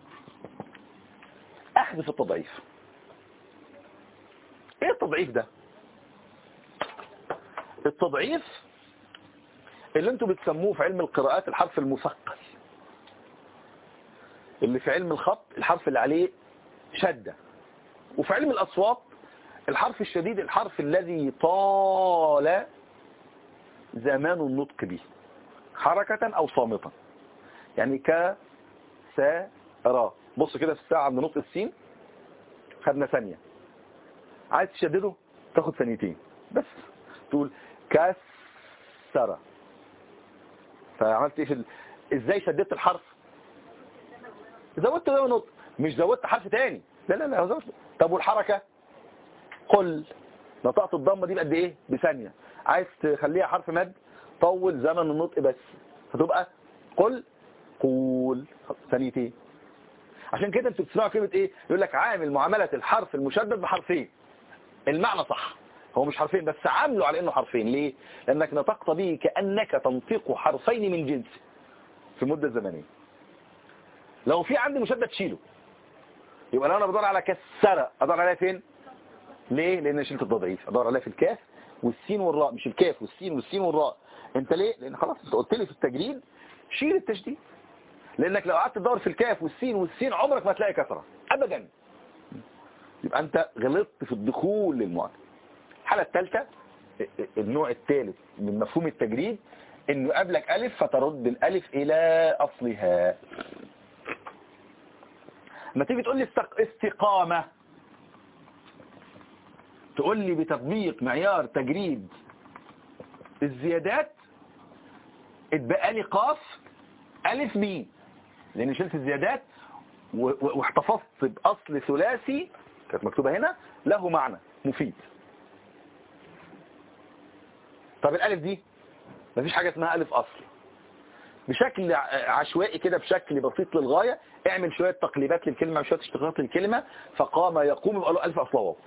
احذف التضعيف ايه التضعيف ده التضعيف اللي انتوا بتسموه في علم القراءات الحرف المثقل اللي في علم الخط الحرف اللي عليه شدة وفي علم الأصوات الحرف الشديد الحرف الذي طال زمان النطق به حركة أو صامتا يعني ك س را بص كده في الساعة عند نطق السين خدنا ثانية عايز تشدده تاخد ثانيتين بس تقول كسر فعملت ايه في ال... ازاي شددت الحرف زودت ده نطق مش زودت حرف تاني لا لا لا زودت طب والحركة قل نطقت الضمه دي بقد ايه بثانية عايز تخليها حرف مد طول زمن النطق بس فتبقى قل قول ثانيتين عشان كده انتوا بتسمعوا كلمه ايه يقول لك عامل معامله الحرف المشدد بحرفين المعنى صح هو مش حرفين بس عامله على انه حرفين ليه لانك نطقت به كانك تنطق حرفين من جنس في مده زمنيه لو في عندي مشدد شيله يبقى لو انا بدور على كسره ادور عليها فين ليه لان شلت التضعيف ادور عليها في الكاف والسين والراء مش الكاف والسين والسين والراء انت ليه لان خلاص انت قلت لي في التجريد شيل التشديد لانك لو قعدت تدور في الكاف والسين والسين عمرك ما هتلاقي كسره ابدا يبقى انت غلطت في الدخول للمعجم الحاله الثالثه النوع الثالث من مفهوم التجريد انه يقابلك الف فترد الالف الى اصلها لما تيجي تقول لي استقامه تقول لي بتطبيق معيار تجريد الزيادات اتبقى لي قاف الف ميم لان شلت الزيادات و- و- واحتفظت بأصل ثلاثي كانت مكتوبة هنا له معنى مفيد طب الألف دي مفيش حاجة اسمها ألف أصل بشكل ع- عشوائي كده بشكل بسيط للغاية اعمل شوية تقليبات للكلمة وشوية اشتقاقات للكلمة فقام يقوم يبقى له ألف أصلها واو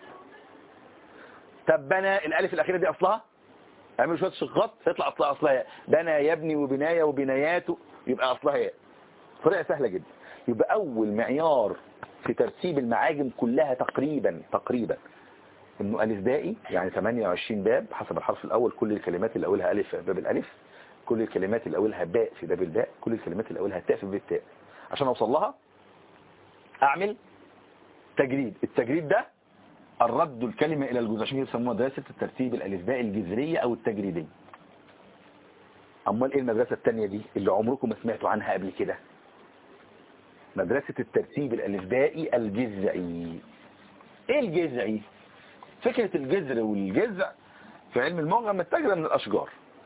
طب بنى الألف الأخيرة دي أصلها اعملوا شوية اشتقاقات فيطلع أصلها أصلها ياء بنى يبني وبناية وبناياته يبقى أصلها ياء طريقة سهلة جدا يبقى أول معيار في ترتيب المعاجم كلها تقريبا تقريبا انه ألف بائي يعني 28 باب حسب الحرف الأول كل الكلمات اللي أولها ألف في باب الألف كل الكلمات اللي أولها باء في باب الباء كل الكلمات اللي أولها تاء في باب التاء عشان أوصل لها أعمل تجريد التجريد ده الرد الكلمة إلى الجزء عشان كده بيسموها مدرسة الترتيب الألفبائي الجذرية أو التجريدية أمال إيه المدرسة التانية دي اللي عمركم ما سمعتوا عنها قبل كده مدرسة الترتيب الألفبائي الجذعي إيه الجذعي فكرة الجذر والجذع في علم اللغة متجرة من الأشجار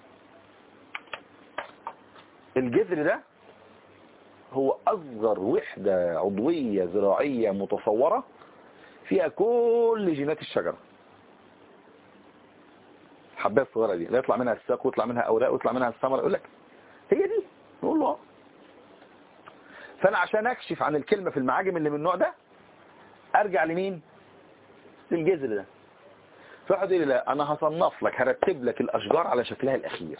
الجذر ده هو أصغر وحدة عضوية زراعية متصورة فيها كل جينات الشجرة الحبايه الصغيرة دي لا يطلع منها الساق ويطلع منها أوراق ويطلع منها الثمرة يقول لك هي دي نقول له آه. فأنا عشان أكشف عن الكلمة في المعاجم اللي من النوع ده أرجع لمين للجذر ده فواحد يقول لي لا أنا هصنف لك هرتب لك الأشجار على شكلها الأخير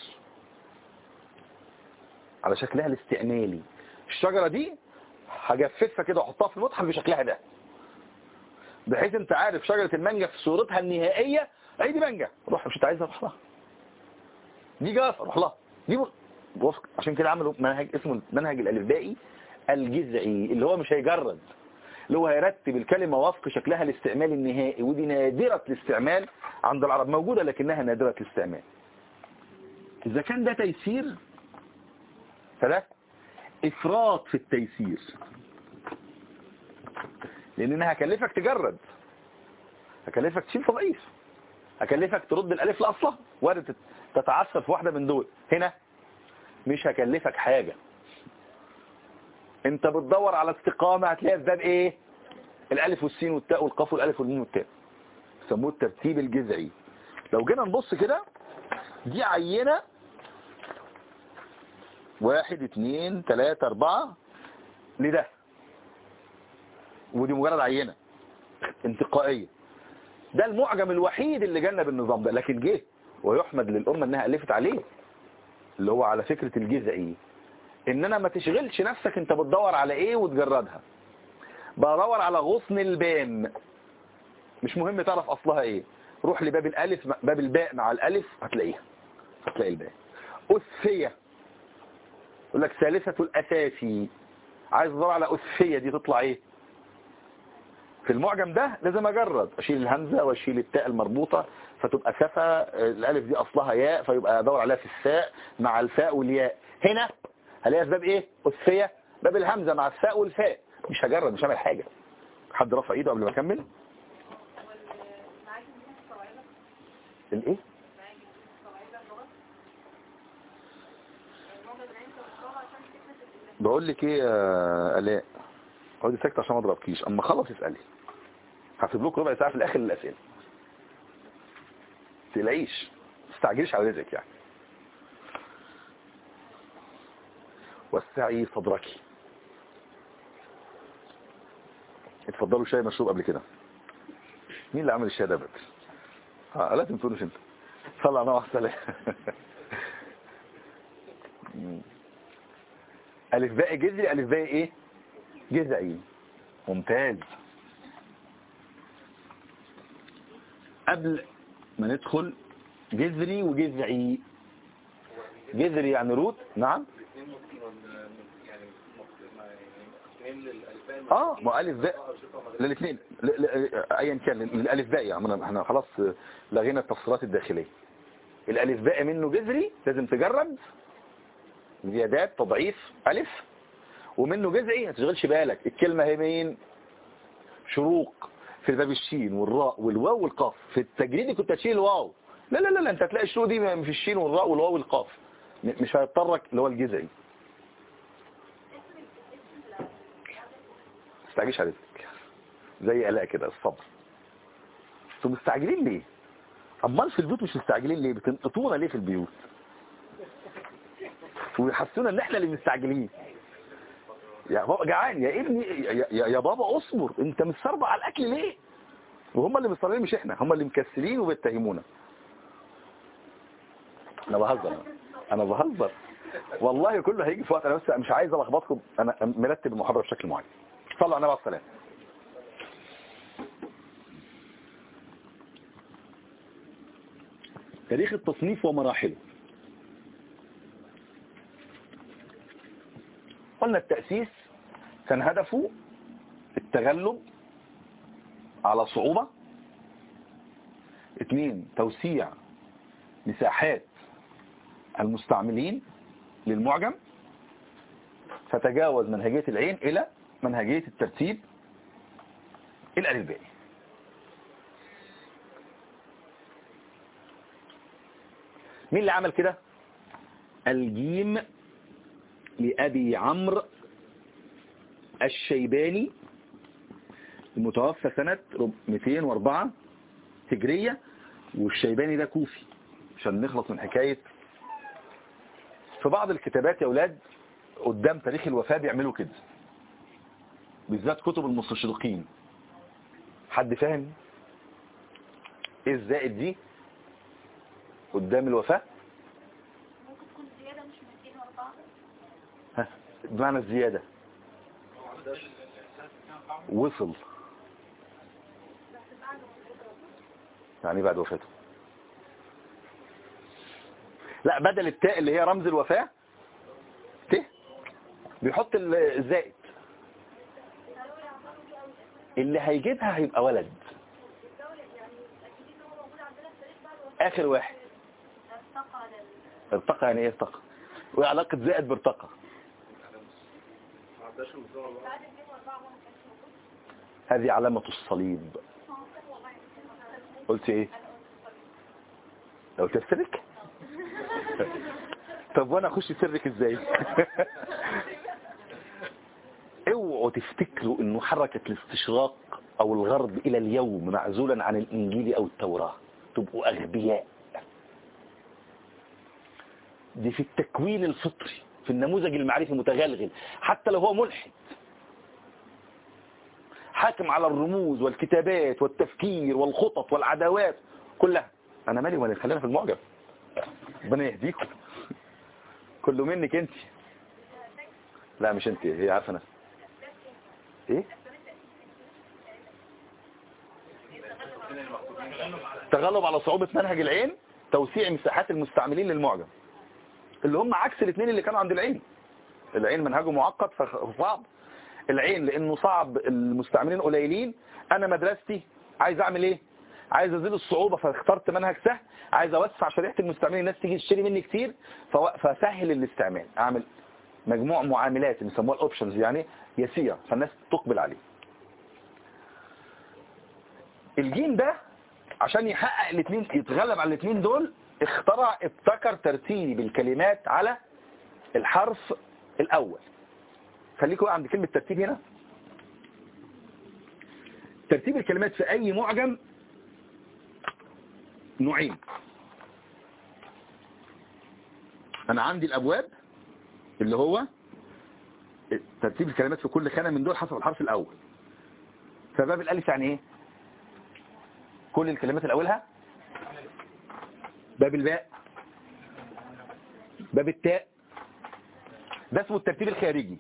على شكلها الاستعمالي الشجرة دي هجففها كده واحطها في المصحف بشكلها ده بحيث انت عارف شجرة المانجا في صورتها النهائية اي دي مانجا روح مش انت عايزها روح لها دي جافة روح لها دي ب- وفق عشان كده عملوا منهج اسمه المنهج الالفبائي الجذعي اللي هو مش هيجرد اللي هو هيرتب الكلمة وفق شكلها الاستعمالي النهائي ودي نادرة الاستعمال عند العرب موجودة لكنها نادرة الاستعمال إذا كان ده تيسير فده إفراط في التيسير لأن أنا هكلفك تجرد هكلفك تشيل تضعيف هكلفك ترد الألف لأصلها وارد تت- تتعثر في واحدة من دول هنا مش هكلفك حاجة انت بتدور على استقامة هتلاقيها في باب ايه الالف والسين والتاء والقاف والالف والميم والتاء بيسموه الترتيب الجذعي لو جينا نبص كده دي عينة واحد اتنين تلاتة اربعة لده ودي مجرد عينة انتقائية ده المعجم الوحيد اللي جالنا بالنظام ده لكن جه ويحمد للأمة انها ألفت عليه اللي هو على فكرة الجذعي ان انا ما تشغلش نفسك انت بتدور على ايه وتجردها بدور على غصن البان مش مهم تعرف اصلها ايه روح لباب الالف باب الباء مع الالف هتلاقيها هتلاقي الباء أسفية يقول لك ثالثة الأساسي عايز تدور على أسفية دي تطلع ايه في المعجم ده لازم اجرد اشيل الهمزة واشيل التاء المربوطة فتبقى سفا الالف دي اصلها ياء فيبقى ادور عليها في الساء مع الفاء والياء هنا هلاقيها في باب ايه أسفية باب الهمزة مع الفاء والفاء مش هجرد مش هعمل حاجة حد رفع ايده قبل ما اكمل الايه بقول لك ايه يا الاء اقعدي ساكته عشان ما اضربكيش اما خلص اسالي هسيب لكم ربع ساعه في الاخر للاسئله تلاقيش تستعجلش على رزقك يعني وسعي صدرك اتفضلوا شاي مشروب قبل كده مين اللي عمل الشاي ده بدر اه لازم تقولوش انت صلى على نوح سلام ألف باء جذري ألف باء إيه جذعي ممتاز قبل ما ندخل جذري وجذعي جذري يعني روت نعم اه ما ألف باء للاثنين ل- ل- ايا كان الالف باء يعني احنا خلاص لغينا التفصيلات الداخليه الالف باء منه جذري لازم تجرب زيادات تضعيف ألف ومنه جذعي ما تشغلش بالك الكلمة هي مين شروق في باب الشين والراء والواو والقاف في التجريد كنت تشيل الواو لا لا لا لا انت هتلاقي الشروق دي في الشين والراء والواو والقاف م- مش هيضطرك اللي هو الجذعي تستعجلش على رزقك زي الاء كده الصبر انتوا مستعجلين ليه امال في البيوت مش مستعجلين ليه بتنقطونا ليه في البيوت ويحسونا ان احنا اللي مستعجلين يا بابا جعان يا ابني يا, يا, يا بابا اصبر انت مستربع على الاكل ليه وهم اللي مصرين مش احنا هم اللي مكسلين وبيتهمونا انا بهزر انا بهزر والله كله هيجي في وقت انا بس مش عايز الخبطكم انا مرتب المحاضره بشكل معين صلوا على النبي عليه الصلاه تاريخ التصنيف ومراحله قلنا التأسيس كان هدفه التغلب على صعوبة اثنين توسيع مساحات المستعملين للمعجم فتجاوز منهجية العين إلى منهجية الترتيب الألفبائي مين اللي عمل كده الجيم لأبي عمرو الشيباني المتوفى سنة 204 هجرية والشيباني ده كوفي عشان نخلص من حكاية في بعض الكتابات يا أولاد قدام تاريخ الوفاة بيعملوا كده بالذات كتب المستشرقين حد فاهم ايه الزائد دي قدام الوفاة ممكن تكون زيادة مش 204 ها بمعنى الزيادة وصل يعني بعد وفاته لا بدل التاء اللي هي رمز الوفاة ت بيحط ال- الزائد اللي هيجيبها هيبقى ولد اخر واحد ارتقى لل ارتقى يعني ايه ارتقى وايه علاقة زائد بارتقى بعد 204 ما كانش موجود هذه علامة الصليب قلت ايه لو تسرك طب وانا اخش سرك ازاي اوعوا تفتكروا انه حركة الاستشراق او الغرب الى اليوم معزولا عن الانجيل او التوراة تبقوا اغبياء دي في التكوين الفطري في النموذج المعرفي المتغلغل حتى لو هو ملحد حاكم على الرموز والكتابات والتفكير والخطط والعداوات كلها انا مالي ولا خلينا في المعجم ربنا يهديكم كله منك انت لا مش انت هي عارفه نفسها ايه تغلب على صعوبة منهج العين توسيع مساحات المستعملين للمعجم اللي هم عكس الاثنين اللي كانوا عند العين العين منهجه معقد فصعب العين لانه صعب المستعملين قليلين انا مدرستي عايز اعمل ايه عايز ازيد الصعوبة فاخترت منهج سهل عايز اوسع شريحة المستعملين الناس تيجي تشتري مني كتير فو- فسهل الاستعمال اعمل مجموع معاملات بيسموها الاوبشنز يعني يسيرة فالناس تقبل عليه الجيم ده عشان يحقق الاثنين يتغلب على الاثنين دول اخترع ابتكر ترتيب الكلمات على الحرف الاول خليكم عند كلمة ترتيب هنا ترتيب الكلمات في اي معجم نوعين انا عندي الابواب اللي هو ترتيب الكلمات في كل خانة من دول حسب الحرف الاول فباب الالف يعني ايه كل الكلمات اللي اولها باب الباء باب التاء ده اسمه الترتيب الخارجي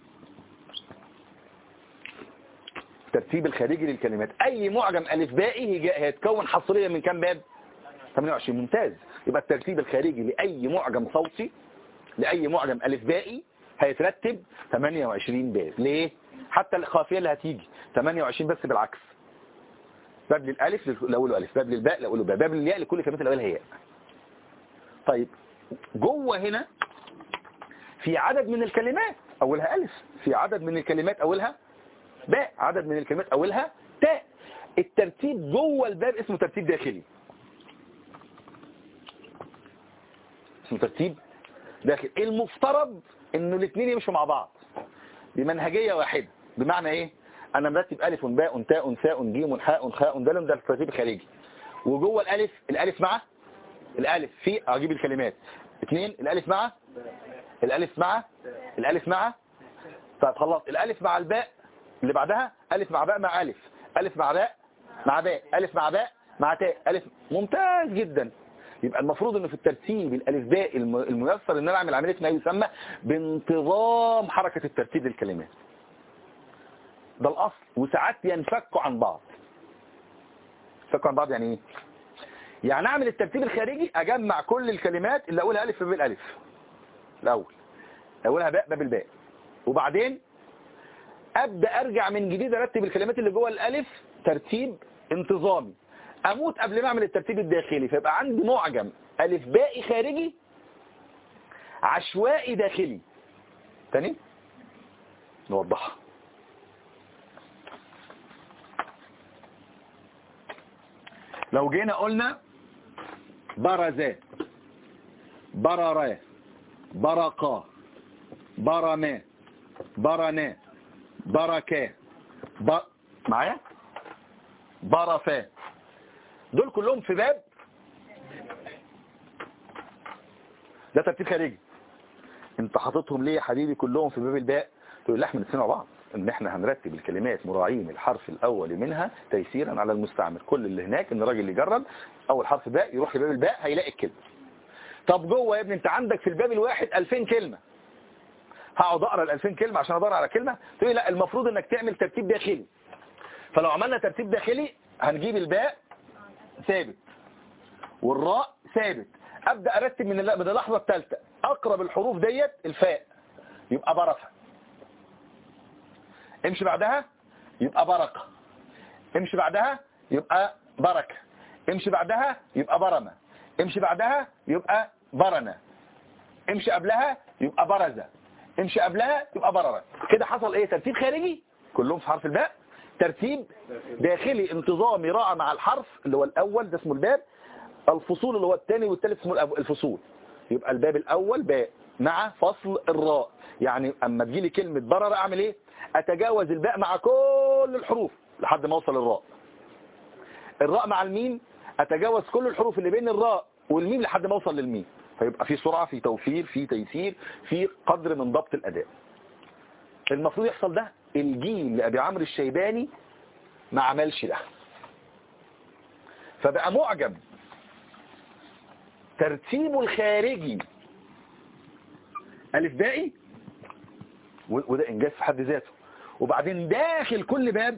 الترتيب الخارجي للكلمات اي معجم الف بائي هيجي- هيتكون حصريا من كام باب 28 ممتاز يبقى الترتيب الخارجي لاي معجم صوتي لاي معجم الف بائي هيترتب 28 باب ليه حتى القافيه اللي هتيجي 28 بس بالعكس باب للالف لاوله الف باب للباء لاوله باء باب للياء لكل كلمات الاولها هي طيب جوه هنا في عدد من الكلمات اولها الف في عدد من الكلمات اولها باء عدد من الكلمات اولها تاء الترتيب جوه الباب اسمه ترتيب داخلي اسمه ترتيب داخلي المفترض انه الاثنين يمشوا مع بعض بمنهجية واحدة بمعنى ايه انا مرتب الف باء تاء ثاء جيم حاء خاء دال ده الترتيب الخارجي وجوه الالف الالف مع الالف في اجيب الكلمات اثنين الالف مع الالف مع الالف مع طيب خلاص الالف مع الباء اللي بعدها الف مع باء مع الف الف مع باء مع باء الف مع باء مع تاء الف ممتاز جدا يبقى المفروض انه في الترتيب الالف باء الم- الميسر ان انا اعمل عمليه ما يسمى بانتظام حركه الترتيب للكلمات ده الاصل وساعات ينفكوا عن بعض ينفكوا عن بعض يعني ايه يعني اعمل الترتيب الخارجي اجمع كل الكلمات اللي اقولها الف باب الالف الاول اولها باء باب الباء وبعدين ابدا ارجع من جديد ارتب الكلمات اللي جوه الالف ترتيب انتظامي اموت قبل ما اعمل الترتيب الداخلي فيبقى عندي معجم الف باء خارجي عشوائي داخلي تاني نوضحها لو جينا قلنا برزا بررا برقا برما برنا بركا ب... معايا برفا دول كلهم في باب ده ترتيب خارجي انت حاططهم ليه يا حبيبي كلهم في باب الباء تقول لا احنا نسمع مع بعض ان احنا هنرتب الكلمات مراعين الحرف الاول منها تيسيرا على المستعمل كل اللي هناك ان الراجل يجرب اول حرف باء يروح لباب الباء هيلاقي الكلمه طب جوه يا ابني انت عندك في الباب الواحد 2000 كلمه هقعد اقرا ال 2000 كلمه عشان ادور على كلمه تقول لي لا المفروض انك تعمل ترتيب داخلي فلو عملنا ترتيب داخلي هنجيب الباء ثابت والراء ثابت ابدا ارتب من الل- من اللحظه الثالثه اقرب الحروف ديت الفاء يبقى بركه امشي بعدها يبقى بركه امشي بعدها يبقى بركه امشي بعدها يبقى برمه امشي بعدها يبقى برنه امشي قبلها يبقى برزه امشي قبلها يبقى برره كده حصل ايه ترتيب خارجي كلهم في حرف الباء ترتيب داخلي انتظامي راعى مع الحرف اللي هو الاول ده اسمه الباب الفصول اللي هو الثاني والثالث اسمه الأب- الفصول يبقى الباب الاول باء مع فصل الراء يعني اما تجيلي كلمه برره اعمل ايه اتجاوز الباء مع كل الحروف لحد ما اوصل الراء الراء مع الميم اتجاوز كل الحروف اللي بين الراء والميم لحد ما اوصل للميم فيبقى في سرعة في توفير في تيسير في قدر من ضبط الأداء المفروض يحصل ده الجيل لأبي عمرو الشيباني ما عملش ده فبقى معجب ترتيبه الخارجي ألف باقي و- وده إنجاز في حد ذاته وبعدين داخل كل باب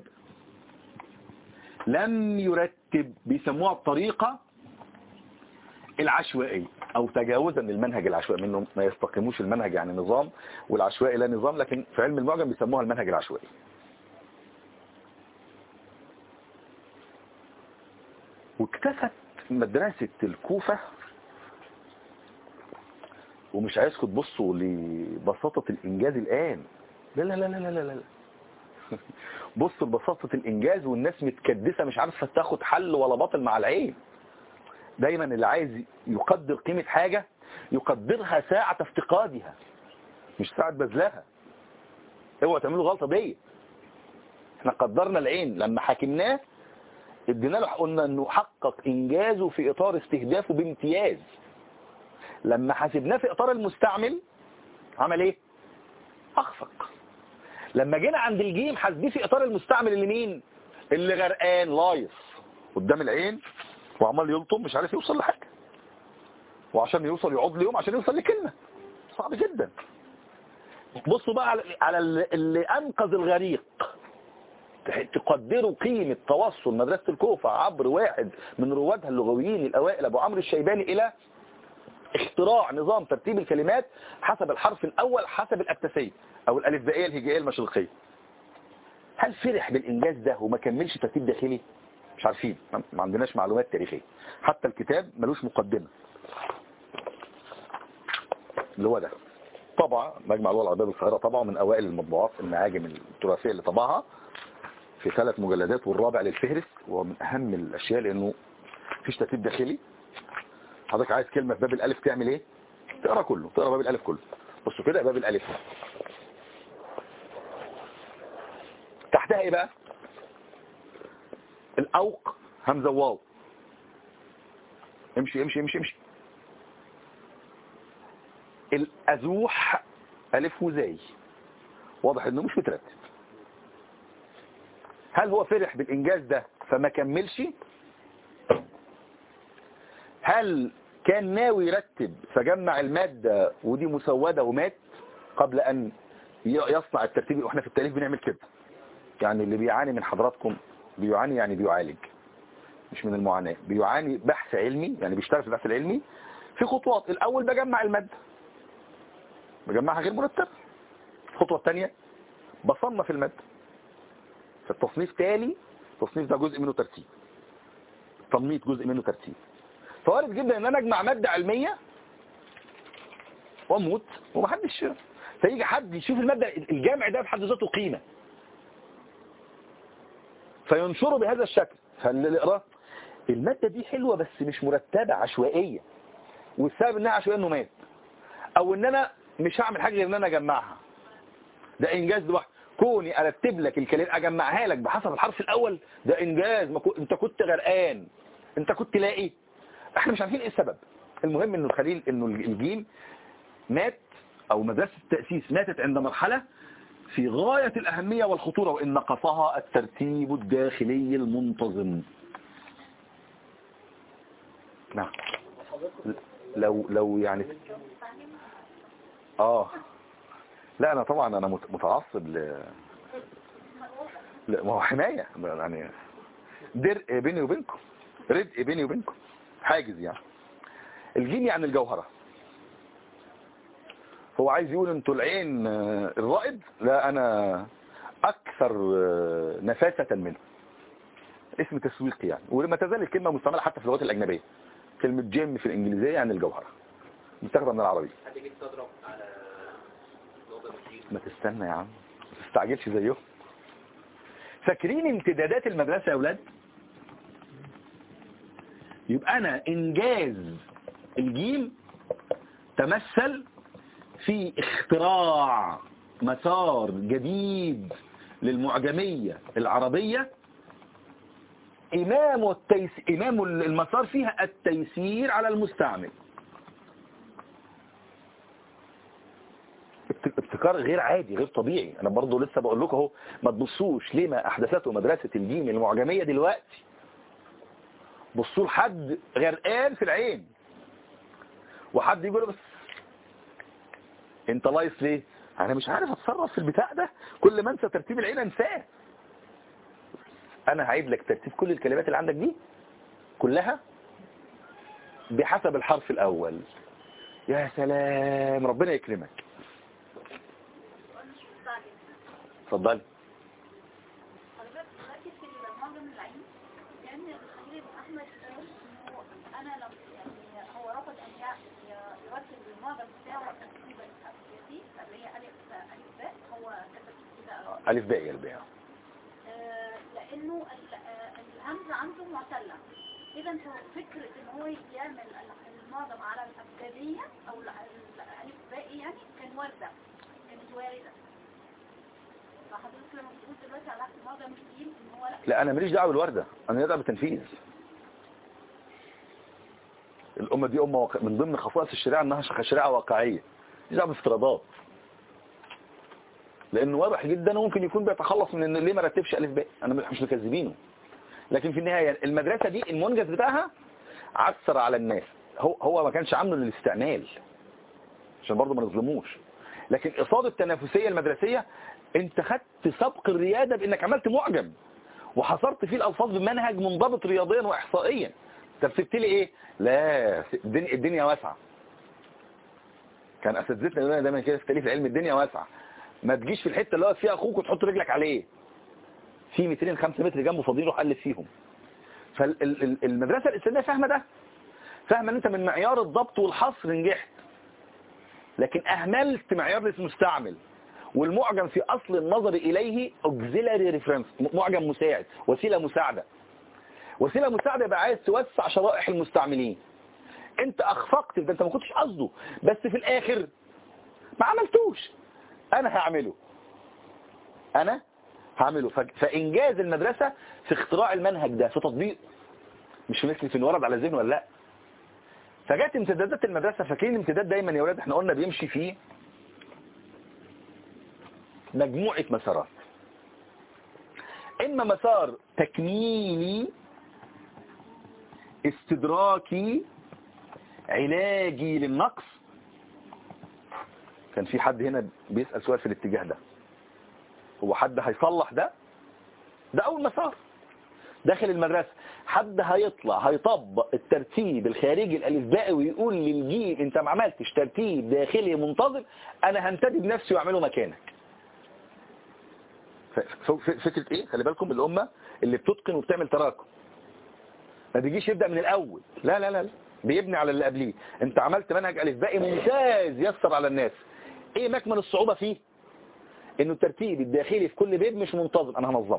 لم يرتب بيسموها الطريقة العشوائي او تجاوزا للمنهج العشوائي منه ما يستقيموش المنهج يعني نظام والعشوائي لا نظام لكن في علم المعجم بيسموها المنهج العشوائي واكتفت مدرسة الكوفة ومش عايزكم تبصوا لبساطة الإنجاز الآن لا لا لا لا لا لا, لا. بصوا لبساطة الإنجاز والناس متكدسة مش عارفة تاخد حل ولا باطل مع العين دايما اللي عايز يقدر قيمة حاجة يقدرها ساعة افتقادها مش ساعة بذلها اوعى تعملوا غلطة دي احنا قدرنا العين لما حاكمناه ادينا له قلنا انه حقق انجازه في اطار استهدافه بامتياز لما حاسبناه في اطار المستعمل عمل ايه اخفق لما جينا عند الجيم حاسبيه في اطار المستعمل اللي مين اللي غرقان لايص قدام العين وعمال يلطم مش عارف يوصل لحاجه وعشان يوصل يقعد له يوم عشان يوصل لكلمه صعب جدا بصوا بقى على على اللي- اللي انقذ الغريق تح- تقدروا قيمة توصل مدرسة الكوفة عبر واحد من روادها اللغويين الأوائل أبو عمرو الشيباني إلى اختراع نظام ترتيب الكلمات حسب الحرف الأول حسب الأبتسية أو الألفبائية الهجائية المشرقية هل فرح بالإنجاز ده وما كملش ترتيب داخلي؟ مش عارفين ما ما عندناش معلومات تاريخية حتى الكتاب ملوش مقدمة اللي هو ده طبعا مجمع اللغة العربية بالقاهرة طبعا من أوائل المطبوعات المعاجم التراثية اللي طبعها في ثلاث مجلدات والرابع للفهرس ومن أهم الأشياء لأنه مفيش ترتيب داخلي حضرتك عايز كلمة في باب الألف تعمل إيه؟ تقرأ كله تقرأ باب الألف كله بصوا كده باب الألف تحتها ايه بقى الاوق همزه واو امشي امشي امشي امشي الازوح الف وزاي واضح انه مش مترتب هل هو فرح بالانجاز ده فما كملش هل كان ناوي يرتب فجمع المادة ودي مسودة ومات قبل ان ي- يصنع الترتيب واحنا في التاريخ بنعمل كده يعني اللي بيعاني من حضراتكم بيعاني يعني بيعالج مش من المعاناة بيعاني بحث علمي يعني بيشتغل في البحث العلمي في خطوات الاول بجمع المادة بجمعها غير مرتبة الخطوة الثانية بصنف المادة فالتصنيف تالي التصنيف ده جزء منه ترتيب تنميط جزء منه ترتيب فوارد جدا ان انا اجمع مادة علمية واموت ومحدش فيجي حد يشوف المادة الجامع ده بحد ذاته قيمة فينشره بهذا الشكل فاللي يقراه المادة دي حلوة بس مش مرتبة عشوائية والسبب انها عشوائية انه مات او ان انا مش هعمل حاجة غير ان انا اجمعها ده انجاز لوحده كوني ارتب لك الكلمات اجمعها لك بحسب الحرف الاول ده انجاز ما كو... انت كنت غرقان انت كنت لاقي احنا مش عارفين ايه السبب المهم انه الخليل انه الجيل مات او مدرسة التأسيس ماتت عند مرحلة في غاية الأهمية والخطورة وإن نقصها الترتيب الداخلي المنتظم نعم لو لو يعني اه لا انا طبعا انا مت- متعصب ل لا ما هو حماية يعني درء بيني وبينكم ردء بيني وبينكم حاجز يعني الجيم يعني الجوهرة هو عايز يقول انتوا العين آه، الرائد لا انا اكثر آه، نفاسة منه اسم تسويقي يعني ولما تزال الكلمة مستعملة حتى في اللغات الأجنبية كلمة جيم في الإنجليزية يعني الجوهرة مستخدم من العربي حد جه تضرب على نقطة الدين ما تستنى يا عم ما تستعجلش زيهم فاكرين امتدادات المدرسة يا أولاد يبقى أنا إنجاز الجيل تمثل في اختراع مسار جديد للمعجمية العربية إمام, التيس... إمام المسار فيها التيسير على المستعمل ابت- ابتكار غير عادي غير طبيعي انا برضو لسه بقول لكم اهو ما تبصوش لما احدثته مدرسة الجيم المعجمية دلوقتي بصوا لحد غرقان في العين وحد يقول له بس انت لايص ليه انا مش عارف اتصرف في البتاع ده كل ما انسى ترتيب العين انساه انا هعيد لك ترتيب كل الكلمات اللي عندك دي كلها بحسب الحرف الاول يا سلام ربنا يكرمك مش مستعجل اتفضلي حضرتك دلوقتي في المعجم العين كان الخليل بن احمد قال انه انا لم يعني هو رفض ان ي- ي- يرتب المعجم بتاعه ترتيبا ابجدي اللي هي الف الف باء هو كتب كده ألف باقي البيع آه، لانه ال- آه، الهمزه عنده معتله اذا هو فكره ان هو يعمل ال- المعجم على الابجديه او ال- ال- الالف باقي يعني كان وارده كانت وارده فحضرتك لما بتقول دلوقتي على المعجم الجديد ان هو لا لا أنا ماليش دعوة بالوردة أنا ليا دعوة بالتنفيذ الأمة دي أمة واقع... من ضمن خصائص الشريعة أنها ش- شريعة واقعية مش دعوة بافتراضات لأنه واضح جدا وممكن يكون بيتخلص من إن ليه ما رتبش ألف باء أنا مش مكذبينه لكن في النهاية المدرسة دي المنجز بتاعها عثر على الناس هو هو ما كانش عامله للاستعمال عشان برضه ما نظلموش لكن قصاد التنافسية المدرسية انت خدت سبق الريادة بانك عملت معجم وحصرت فيه الالفاظ بمنهج منضبط رياضيا واحصائيا طب سبت لي ايه لا الدنيا, الدنيا واسعة كان اساتذتنا يقولوا لنا دايما كده في تاليف العلم الدنيا واسعة ما تجيش في الحتة اللي واقف فيها اخوك وتحط رجلك عليه في 200 5 متر جنبه فاضيين روح قلب فيهم فالمدرسة الإسلامية فاهمة ده فاهمة ان انت من معيار الضبط والحصر نجحت لكن اهملت معيار المستعمل والمعجم في اصل النظر اليه auxiliary reference معجم مساعد وسيلة مساعدة وسيلة مساعدة يبقى عايز توسع شرائح المستعملين انت اخفقت ده انت ما كنتش قصده بس في الاخر ما عملتوش انا هعمله انا هعمله ف- فانجاز المدرسة في اختراع المنهج ده في تطبيقه مش في مثل في انه ورد على ذهنه ولا لا فجت امتدادات المدرسة فاكرين الامتداد دايما يا ولاد احنا قلنا بيمشي فيه مجموعة مسارات اما مسار تكميلي استدراكي علاجي للنقص كان في حد هنا بيسأل سؤال في الاتجاه ده هو حد هيصلح ده ده اول مسار داخل المدرسة حد هيطلع هيطبق الترتيب الخارجي الالفبائي ويقول للجيل انت ما عملتش ترتيب داخلي منتظم انا هنتدي بنفسي واعمله مكانك ف- ف- ف- فكرة ايه خلي بالكم الامة اللي بتتقن وبتعمل تراكم ما بيجيش يبدأ من الاول لا لا لا لا. بيبني على اللي قبليه انت عملت منهج الفبائي ممتاز يسر على الناس ايه مكمن الصعوبة فيه انه الترتيب الداخلي في كل بيت مش منتظم انا هنظمه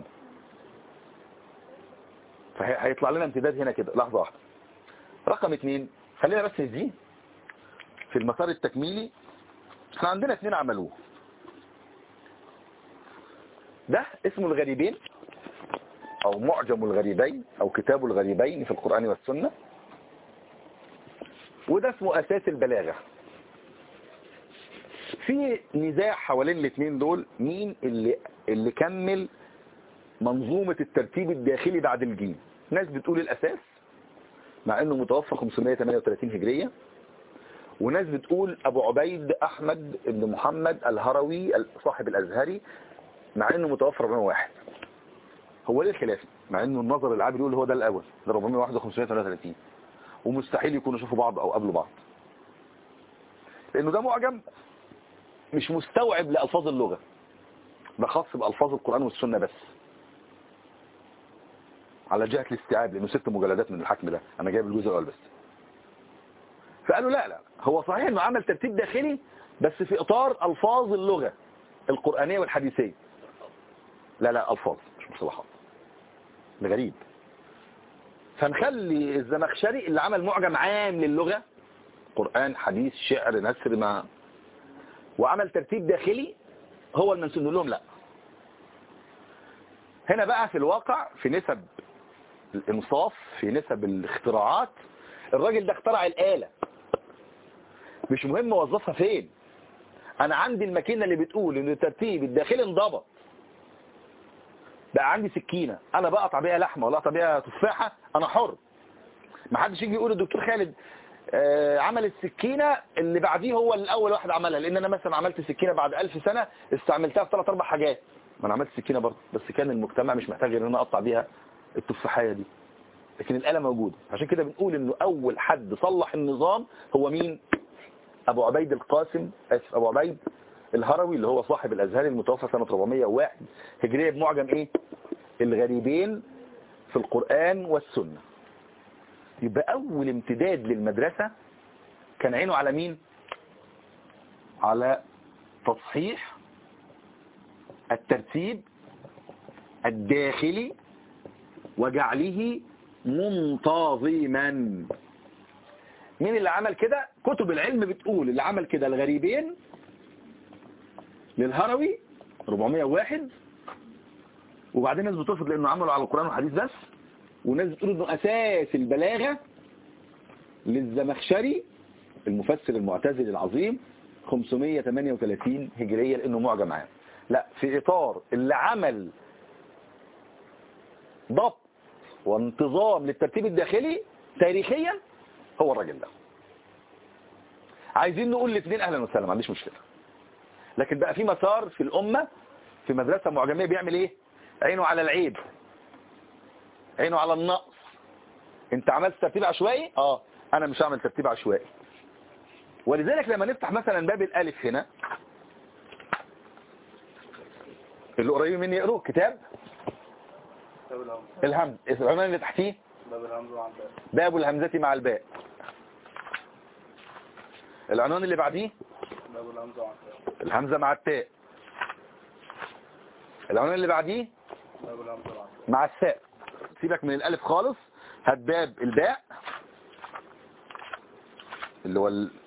فهيطلع لنا امتداد هنا كده لحظة واحدة رقم اتنين خلينا بس نزيه في المسار التكميلي احنا عندنا اتنين عملوه ده اسمه الغريبين او معجم الغريبين او كتاب الغريبين في القرآن والسنة وده اسمه اساس البلاغة في نزاع حوالين الاثنين دول مين اللي اللي كمل منظومة الترتيب الداخلي بعد الجيل ناس بتقول الاساس مع انه متوفى 538 هجرية وناس بتقول ابو عبيد احمد بن محمد الهروي صاحب الازهري مع انه متوفى 401 هو ليه الخلاف مع انه النظر العابر يقول هو ده الاول ده 401 و 533 ومستحيل يكونوا شافوا بعض او قابلوا بعض لانه ده معجم مش مستوعب لألفاظ اللغة ده خاص بألفاظ القرآن والسنة بس على جهة الاستيعاب لأنه ست مجلدات من الحكم ده أنا جايب الجزء الأول بس فقالوا لا لا هو صحيح أنه عمل ترتيب داخلي بس في إطار ألفاظ اللغة القرآنية والحديثية لا لا ألفاظ مش مصطلحات ده غريب فنخلي الزمخشري اللي عمل معجم عام للغة قرآن حديث شعر نثر ما وعمل ترتيب داخلي هو المنسوب نقول لهم لا هنا بقى في الواقع في نسب الانصاف في نسب الاختراعات الراجل ده اخترع الآلة مش مهم وظفها فين انا عندي الماكينه اللي بتقول ان الترتيب الداخلي انضبط بقى عندي سكينة انا بقطع بيها لحمة ولا اقطع بيها تفاحة انا حر ما حدش يجي يقول الدكتور خالد آه، عمل السكينة اللي بعديه هو الاول واحد عملها لان انا مثلا عملت سكينة بعد ألف سنة استعملتها في ثلاث اربع حاجات ما انا عملت سكينة برضه بس كان المجتمع مش محتاج ان انا اقطع بيها التفاحية دي لكن الآلة موجودة عشان كده بنقول انه اول حد صلح النظام هو مين ابو عبيد القاسم اسف ابو عبيد الهروي اللي هو صاحب الازهر المتوفى سنة 401 هجرية بمعجم ايه الغريبين في القرآن والسنة يبقى اول امتداد للمدرسة كان عينه على مين على تصحيح الترتيب الداخلي وجعله منتظما مين اللي عمل كده كتب العلم بتقول اللي عمل كده الغريبين للهروي 401 وبعدين ناس بترفض لانه عملوا على القرآن والحديث بس وناس بتقول انه اساس البلاغة للزمخشري المفسر المعتزلي العظيم 538 هجرية لانه معجم عام لا في اطار اللي عمل ضبط وانتظام للترتيب الداخلي تاريخيا هو الراجل ده عايزين نقول الاثنين اهلا وسهلا ما عنديش مشكله لكن بقى في مسار في الامه في مدرسه معجميه بيعمل ايه عينه على العيب عينه على النقص انت عملت ترتيب عشوائي اه انا مش هعمل ترتيب عشوائي ولذلك لما نفتح مثلا باب الالف هنا اللي قريب مني يقروا كتاب باب الهمزة الهمز العنوان اللي تحتيه باب الهمزة عن باب باب الهمزة مع الباء العنوان اللي بعديه باب الهمزة عن باب الهمزة مع التاء العنوان اللي بعديه باب الهمزة عن باب مع الساء سيبك من الالف خالص هات باب الباء اللي هو ال...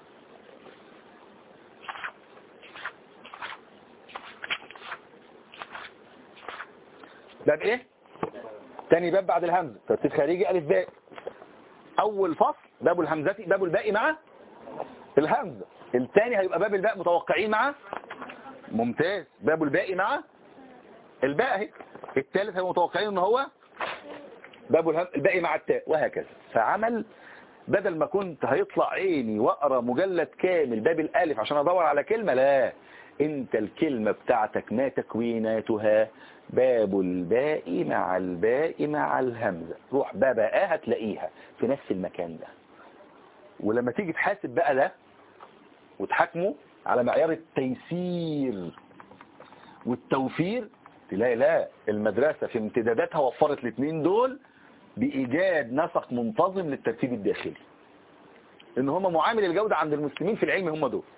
باب ايه تاني باب بعد الهمزة ترتيب خارجي ألف باء أول فصل باب الهمزة باب الباء مع الهمزة الثاني هيبقى باب الباء متوقعين مع ممتاز باب الباء مع الباء اهي الثالث هيبقى متوقعين ان هو باب الهم- الباقي مع التاء وهكذا فعمل بدل ما كنت هيطلع عيني واقرا مجلد كامل باب الالف عشان ادور على كلمة لا انت الكلمة بتاعتك ما تكويناتها باب الباء مع الباء مع الهمزة روح بابا هتلاقيها في نفس المكان ده ولما تيجي تحاسب بقى ده وتحاكمه على معيار التيسير والتوفير تلاقي لا المدرسة في امتداداتها وفرت الاثنين دول بإيجاد نسق منتظم للترتيب الداخلي ان هم معامل الجودة عند المسلمين في العلم هم دول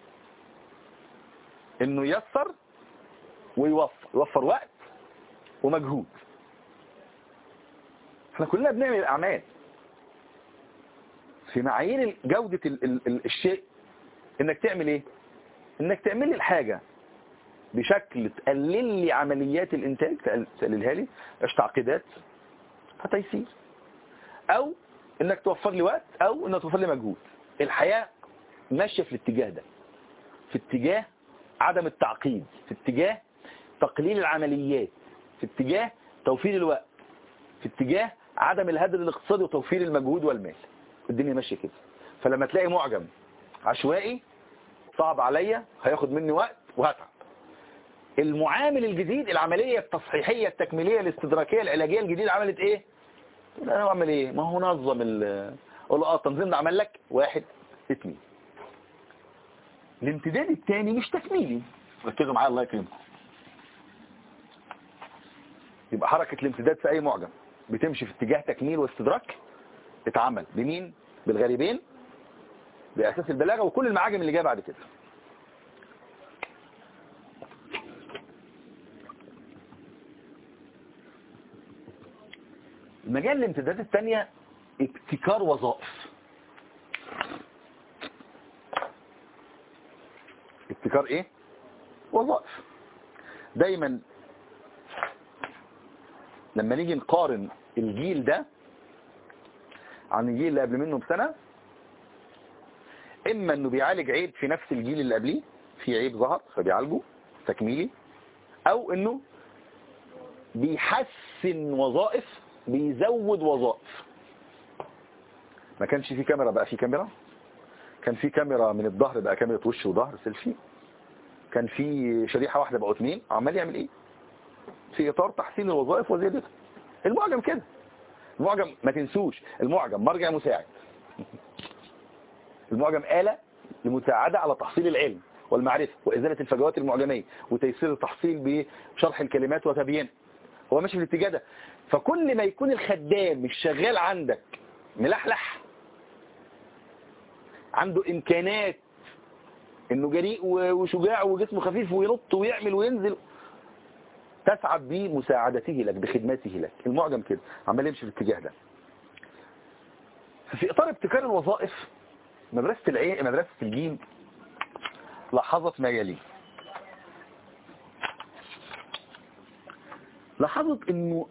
انه ييسر ويوفر يوفر وقت ومجهود احنا كلنا بنعمل الاعمال في معايير جودة ال ال ال الشيء انك تعمل ايه انك تعمل لي الحاجة بشكل تقلل لي عمليات الانتاج تقل- تقللها لي مش تعقيدات فتيسير او انك توفر لي وقت او انك توفر لي مجهود الحياة ماشية في الاتجاه ده في اتجاه عدم التعقيد في اتجاه تقليل العمليات في اتجاه توفير الوقت في اتجاه عدم الهدر الاقتصادي وتوفير المجهود والمال الدنيا ماشية كده فلما تلاقي معجم عشوائي صعب عليا هياخد مني وقت وهتعب المعامل الجديد العملية التصحيحية التكميلية الاستدراكية العلاجية الجديدة عملت ايه تقول انا بعمل ايه ما هو نظم ال اقول له اه التنظيم ده عمل لك واحد اتنين الامتداد الثاني مش تكميلي ركزوا معايا الله يكرمكم يبقى حركة الامتداد في اي معجم بتمشي في اتجاه تكميل واستدراك اتعمل بمين بالغريبين بأساس البلاغة وكل المعاجم اللي جايه بعد كده المجال الامتداد الثانية ابتكار وظائف ابتكار ايه وظائف دايما لما نيجي نقارن الجيل ده عن الجيل اللي قبل منه بسنة اما انه بيعالج عيب في نفس الجيل اللي قبليه في عيب ظهر فبيعالجه تكميلي او انه بيحسن وظائف بيزود وظائف ما كانش في كاميرا بقى في كاميرا كان في كاميرا من الظهر بقى كاميرا وش وظهر سيلفي كان في شريحة واحدة بقوا اتنين عمال يعمل ايه في اطار تحسين الوظائف وزيادتها المعجم كده المعجم ما تنسوش المعجم مرجع مساعد المعجم آلة لمساعدة على تحصيل العلم والمعرفة وإزالة الفجوات المعجمية وتيسير التحصيل بشرح الكلمات وتبيينها هو ماشي في الاتجاه ده فكل ما يكون الخدام مش شغال عندك ملحلح عنده إمكانات إنه جريء وشجاع وجسمه خفيف وينط ويعمل وينزل تسعد بمساعدته لك بخدمته لك المعجم كده عمال يمشي في الاتجاه ده في إطار ابتكار الوظائف مدرسة العين مدرسة الجيم لاحظت ما يلي لاحظت انه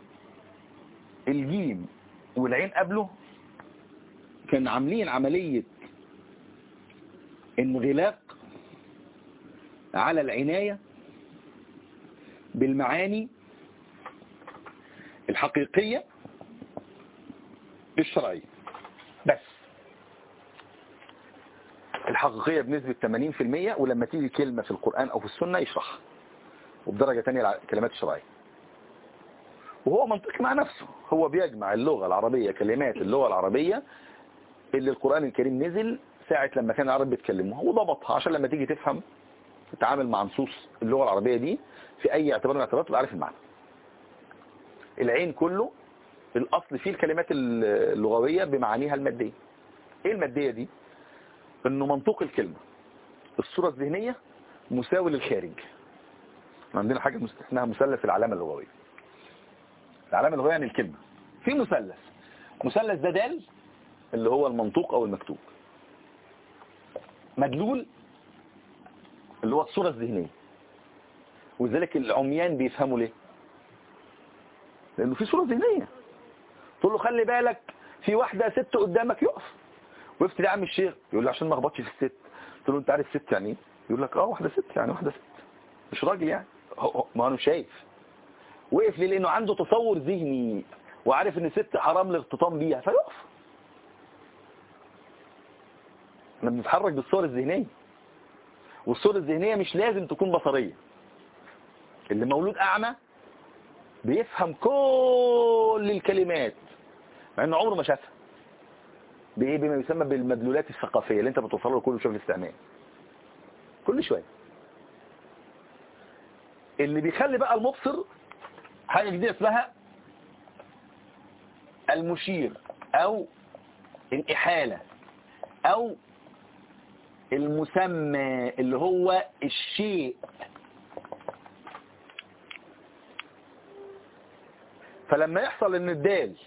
الجيم والعين قبله كان عاملين عملية انغلاق على العناية بالمعاني الحقيقية الشرعية بس الحقيقية بنسبة 80% ولما تيجي كلمة في القرآن أو في السنة يشرحها وبدرجة تانية الكلمات الشرعية وهو منطقي مع نفسه هو بيجمع اللغة العربية كلمات اللغة العربية اللي القرآن الكريم نزل ساعة لما كان العرب بيتكلموها وضبطها عشان لما تيجي تفهم تتعامل مع نصوص اللغة العربية دي في أي اعتبار من الاعتبارات تبقى عارف المعنى العين كله الأصل فيه الكلمات اللغوية بمعانيها المادية ايه المادية دي انه منطوق الكلمة الصورة الذهنية مساوي للخارج عندنا حاجة اسمها مثلث العلامة اللغوية العلامة اللغوية يعني الكلمة في مثلث مثلث ده دال اللي هو المنطوق او المكتوب مدلول اللي هو الصورة الذهنية ولذلك العميان بيفهموا ليه لانه في صورة ذهنية تقول له خلي بالك في واحدة ست قدامك يقف وقفت ليه يا عم الشيخ يقول لي عشان ما اخبطش في الست قلت له انت عارف ست يعني ايه يقول لك اه واحدة ست يعني واحدة ست مش راجل يعني هو- هو- ما انا شايف وقف ليه لانه عنده تصور ذهني وعارف ان ست حرام الاغتطام بيها فيقف احنا بنتحرك بالصور الذهنية والصور الذهنية مش لازم تكون بصرية اللي مولود اعمى بيفهم كل الكلمات مع انه عمره ما شافها بايه بما يسمى بالمدلولات الثقافية اللي انت بتوصل له كل شويه في الاستعمال كل شويه اللي بيخلي بقى المبصر حاجة جديدة اسمها المشير او الإحالة او المسمى اللي هو الشيء فلما يحصل ان الدال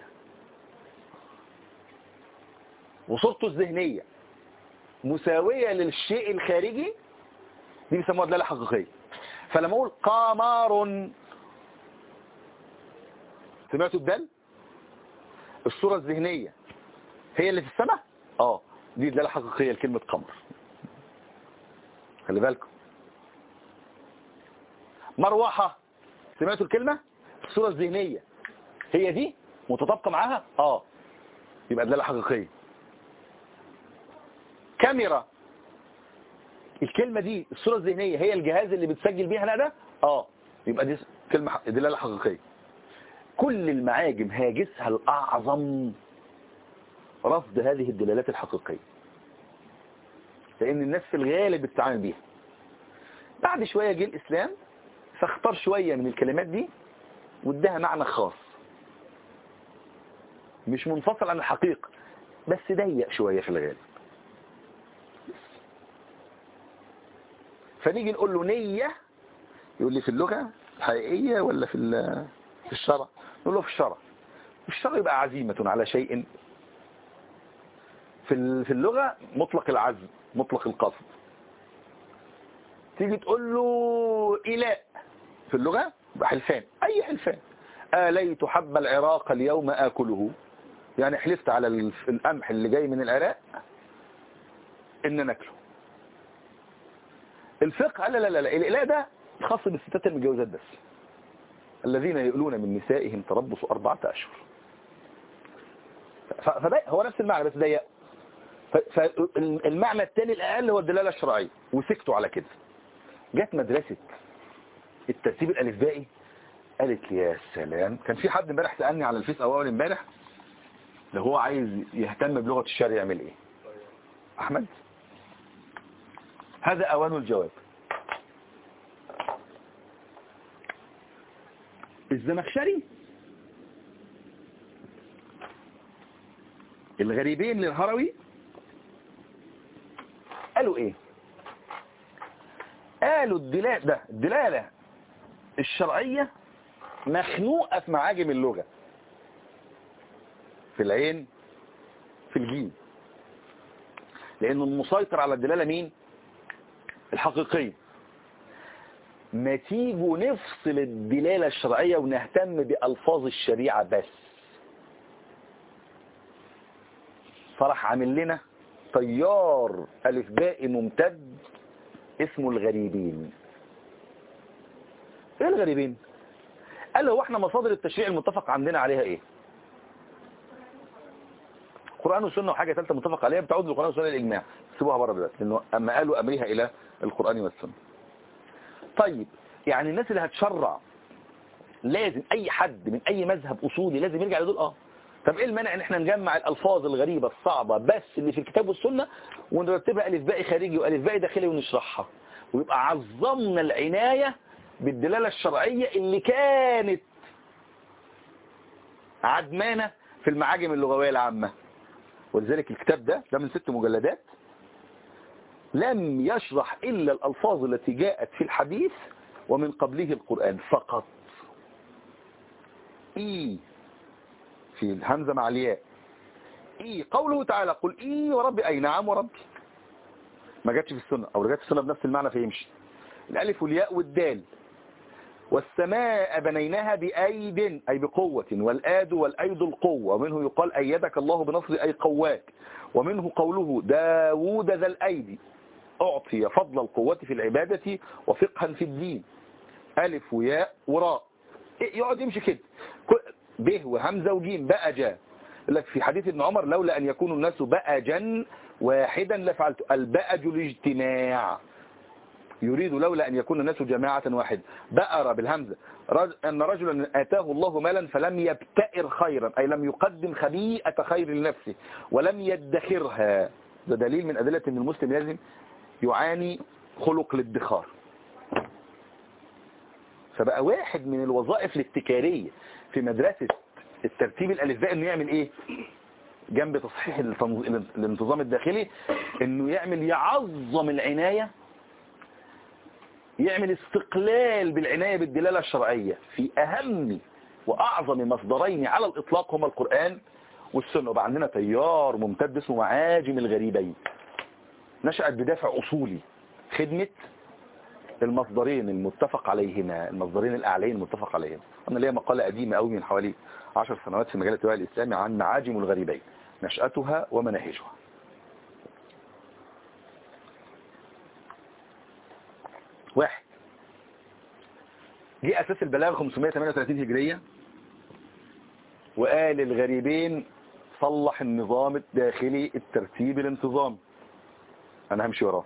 وصورته الذهنية مساوية للشيء الخارجي دي بيسموها دلالة حقيقية فلما اقول قمر سمعتوا الدال الصورة الذهنية هي اللي في السماء اه دي دلالة حقيقية لكلمة قمر خلي بالكم مروحة سمعتوا الكلمة الصورة الذهنية هي دي متطابقة معاها اه يبقى دلالة حقيقية كاميرا الكلمة دي الصورة الذهنية هي الجهاز اللي بتسجل بيها لا ده اه يبقى دي كلمة ح- دلالة حقيقية كل المعاجم هاجسها الأعظم رفض هذه الدلالات الحقيقية لأن الناس في الغالب بتتعامل بيها بعد شوية جه الإسلام فاختار شوية من الكلمات دي واداها معنى خاص مش منفصل عن الحقيقة بس ضيق شوية في الغالب فنيجي نقول له نية يقول لي في اللغة الحقيقية ولا في ال- في الشرع نقول له في الشرع في الشرع يبقى عزيمة على شيء في ال- في اللغة مطلق العزم مطلق القصد تيجي تقول له إلاء في اللغة يبقى حلفان أي حلفان آليت حب العراق اليوم آكله يعني حلفت على ال- القمح اللي جاي من العراق إن ناكله الفقه قال لا لا لا الإلاء ده خاص بالستات المتجوزات بس الذين يؤلون من نسائهم تربص أربعة أشهر ف- فده هو نفس المعنى بس ضيق فالمعنى الثاني الأقل هو الدلالة الشرعية وسكتوا على كده جت مدرسة الترتيب الألفبائي قالت لي يا سلام كان في حد امبارح سألني على الفيس أو أول امبارح لو هو عايز يهتم بلغة الشعر يعمل إيه أحمد هذا أوان الجواب الزمخشري الغريبين للهروي قالوا ايه قالوا الدلالة ده الدلالة الشرعية مخنوقة في معاجم اللغة في العين في الجيم لأنه المسيطر على الدلالة مين الحقيقية ما تيجوا نفصل الدلالة الشرعية ونهتم بألفاظ الشريعة بس فرح عامل لنا طيار ألفبائي ممتد اسمه الغريبين ايه الغريبين قال هو احنا مصادر التشريع المتفق عندنا عليها ايه قرآن وسنة وحاجة ثالثة متفق عليها بتعود للقرآن والسنة الإجماع سيبوها بره دلوقتي لأنه أما قالوا أمرها إلى القرآن والسنة طيب يعني الناس اللي هتشرع لازم أي حد من أي مذهب أصولي لازم يرجع لدول اه طب ايه المانع ان احنا نجمع الالفاظ الغريبة الصعبة بس اللي في الكتاب والسنة ونرتبها الفبائي خارجي والفبائي داخلي ونشرحها ويبقى عظمنا العناية بالدلالة الشرعية اللي كانت عدمانة في المعاجم اللغوية العامة ولذلك الكتاب ده ده من ست مجلدات لم يشرح إلا الألفاظ التي جاءت في الحديث ومن قبله القرآن فقط إي في الهمزة مع الياء إي قوله تعالى قل إي وربي أي نعم وربي ما جاتش في السنة أو جات في السنة بنفس المعنى فيمشي الألف والياء والدال والسماء بنيناها بأيد أي بقوة والآد والأيد القوة ومنه يقال أيدك الله بنصر أي قواك ومنه قوله داود ذا الأيدي أعطي فضل القوة في العبادة وفقها في الدين ألف وياء وراء إيه يقعد يمشي كده ك- ب وهمزة وجيم بأجا يقول لك في حديث ابن عمر لولا أن يكون الناس بأجا واحدا لفعلت البأج الاجتماع يريد لولا أن يكون الناس جماعة واحدة بأر بالهمزة رج أن رجلا آتاه الله مالا فلم يبتئر خيرا أي لم يقدم خبيئة خير لنفسه ولم يدخرها ده دليل من أدلة أن المسلم لازم يعاني خلق الادخار فبقى واحد من الوظائف الابتكارية في مدرسة الترتيب الألفباء انه يعمل ايه جنب تصحيح التنظ- الانتظام الداخلي انه يعمل يعظم العناية يعمل استقلال بالعناية بالدلالة الشرعية في أهم وأعظم مصدرين على الإطلاق هما القرآن والسنة وبقى عندنا تيار ممتد اسمه معاجم الغريبين نشأت بدافع أصولي خدمة المصدرين المتفق عليهما المصدرين الأعلين المتفق عليهما أنا ليا مقالة قديمة قوي من حوالي عشر سنوات في مجال التوعية الإسلامي عن معاجم الغريبين نشأتها ومناهجها واحد جه أساس البلاغ 538 هجرية وقال الغريبين صلح النظام الداخلي الترتيب الانتظامي أنا همشي وراه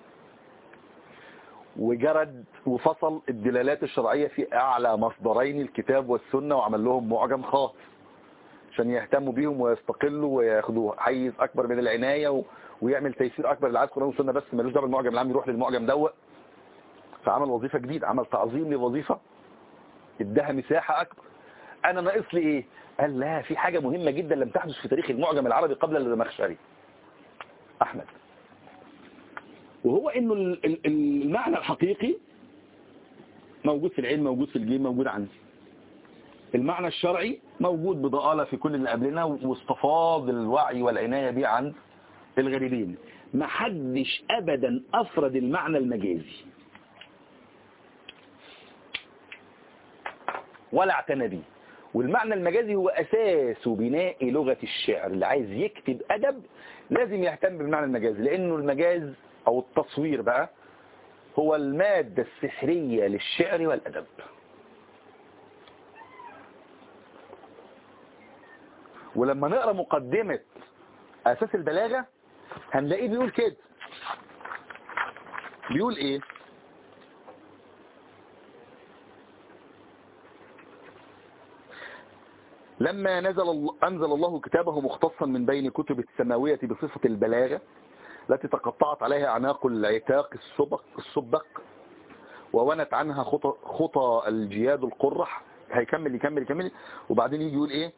وجرد وفصل الدلالات الشرعية في أعلى مصدرين الكتاب والسنة وعمل لهم معجم خاص عشان يهتموا بيهم ويستقلوا وياخدوا حيز أكبر من العناية و... ويعمل تيسير أكبر للعاد القرآن والسنة بس ملوش دعوه بالمعجم العام يروح للمعجم دوت فعمل وظيفة جديدة عمل تعظيم لوظيفة اداها مساحة أكبر أنا ناقص لي إيه؟ قال لا في حاجة مهمة جدا لم تحدث في تاريخ المعجم العربي قبل الزمخشري أحمد وهو انه ال- ال- المعنى الحقيقي موجود في العلم موجود في الجيم موجود عندي المعنى الشرعي موجود بضآلة في كل اللي قبلنا واستفاض الوعي والعناية بيه عند الغريبين ما حدش ابدا افرد المعنى المجازي ولا اعتنى بيه والمعنى المجازي هو اساس بناء لغة الشعر اللي عايز يكتب ادب لازم يهتم بالمعنى المجازي لانه المجاز او التصوير بقى هو المادة السحرية للشعر والادب ولما نقرأ مقدمة اساس البلاغة هنلاقيه بيقول كده بيقول ايه لما نزل الله أنزل الله كتابه مختصا من بين كتب السماوية بصفة البلاغة التي تقطعت عليها أعناق العتاق السبق, السبق وونت عنها خطى, خطى الجياد القرح هيكمل يكمل يكمل وبعدين يجي يقول ايه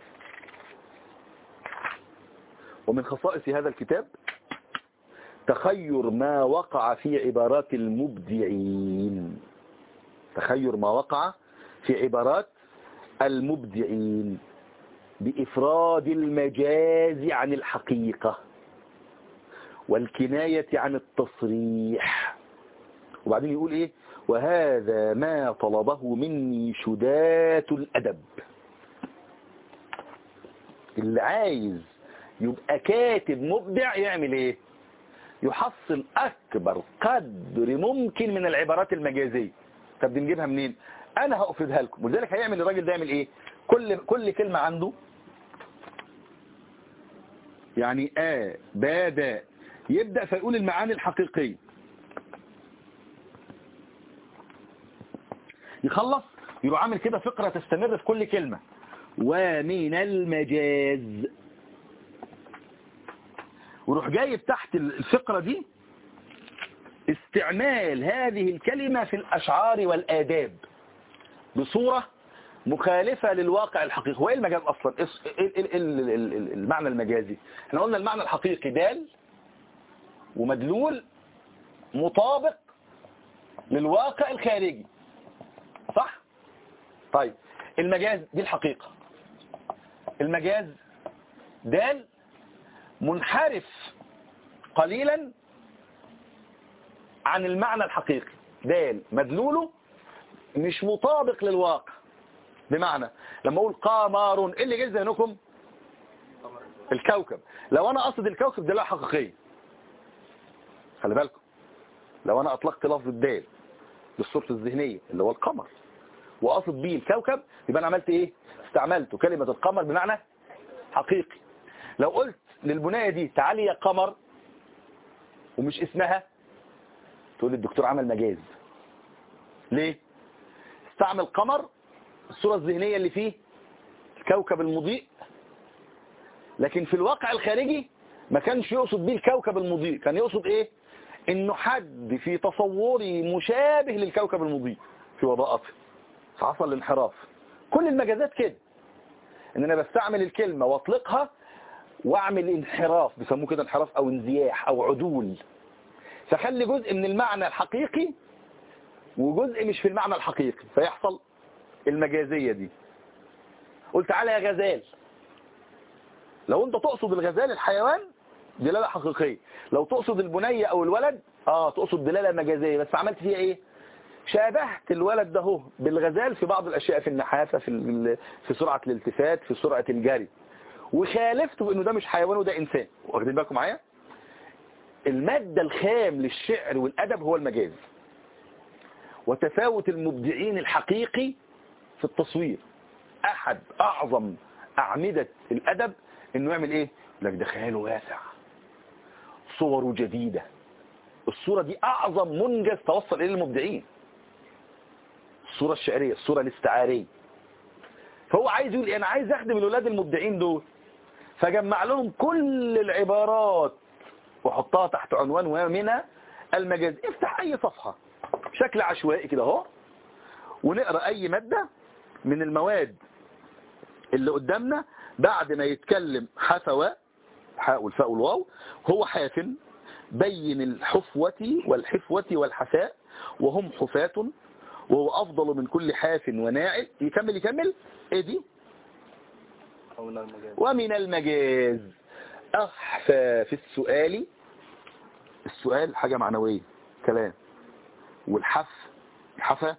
ومن خصائص هذا الكتاب تخير ما وقع في عبارات المبدعين تخير ما وقع في عبارات المبدعين بإفراد المجاز عن الحقيقة والكناية عن التصريح وبعدين يقول ايه وهذا ما طلبه مني شدات الأدب اللي عايز يبقى كاتب مبدع يعمل ايه يحصل أكبر قدر ممكن من العبارات المجازية طب دي نجيبها منين انا هأفردها لكم ولذلك هيعمل الراجل ده يعمل ايه كل كل كلمة عنده يعني آ با دا يبدأ فيقول المعاني الحقيقية يخلص يروح عامل كده فقرة تستمر في كل كلمة ومن المجاز وروح جايب تحت الفقرة دي استعمال هذه الكلمة في الأشعار والآداب بصورة مخالفة للواقع الحقيقي هو ايه المجاز اصلا إس- إيه إيه- إيه ال- ال- ال- المعنى المجازي احنا قلنا المعنى الحقيقي دال ومدلول مطابق للواقع الخارجي صح طيب المجاز دي الحقيقة المجاز دال منحرف قليلا عن المعنى الحقيقي دال مدلوله مش مطابق للواقع بمعنى لما اقول قمر ايه اللي جاي ذهنكم الكوكب لو انا اقصد الكوكب دلاله حقيقيه خلي بالكم لو انا اطلقت لفظ الدال بالصورة الذهنية اللي هو القمر واقصد بيه الكوكب يبقى انا عملت ايه استعملت كلمة القمر بمعنى حقيقي لو قلت للبناية دي تعالي يا قمر ومش اسمها تقول لي الدكتور عمل مجاز ليه استعمل قمر الصورة الذهنية اللي فيه الكوكب المضيء لكن في الواقع الخارجي ما كانش يقصد بيه الكوكب المضيء كان يقصد ايه انه حد في تصوري مشابه للكوكب المضيء في وضاءته فحصل الانحراف كل المجازات كده ان انا بستعمل الكلمة واطلقها واعمل انحراف بيسموه كده انحراف او انزياح او عدول فخلي جزء من المعنى الحقيقي وجزء مش في المعنى الحقيقي فيحصل المجازية دي قلت تعالى يا غزال لو انت تقصد الغزال الحيوان دلالة حقيقية لو تقصد البنية او الولد اه تقصد دلالة مجازية بس عملت فيها ايه شابهت الولد ده هو بالغزال في بعض الاشياء في النحافة في ال- في سرعة الالتفات في سرعة الجري وخالفته بانه ده مش حيوان وده انسان واخدين بالكم معايا المادة الخام للشعر والادب هو المجاز وتفاوت المبدعين الحقيقي في التصوير احد اعظم اعمدة الادب انه يعمل ايه يقول لك ده خياله واسع صوره جديدة الصورة دي اعظم منجز توصل اليه المبدعين الصورة الشعرية الصورة الاستعارية فهو عايز يقول إيه؟ انا عايز اخدم الولاد المبدعين دول فجمع لهم كل العبارات وحطها تحت عنوان ومن المجاز افتح اي صفحة بشكل عشوائي كده اهو ونقرأ اي مادة من المواد اللي قدامنا بعد ما يتكلم حفوة حاء والفاء والواو هو حافن بين الحفوة والحفوة والحفاء وهم حفاة وهو أفضل من كل حاف وناعل يكمل يكمل ايه دي حول المجال ومن المجاز أخفى في السؤال السؤال حاجة معنوية كلام والحف الحفا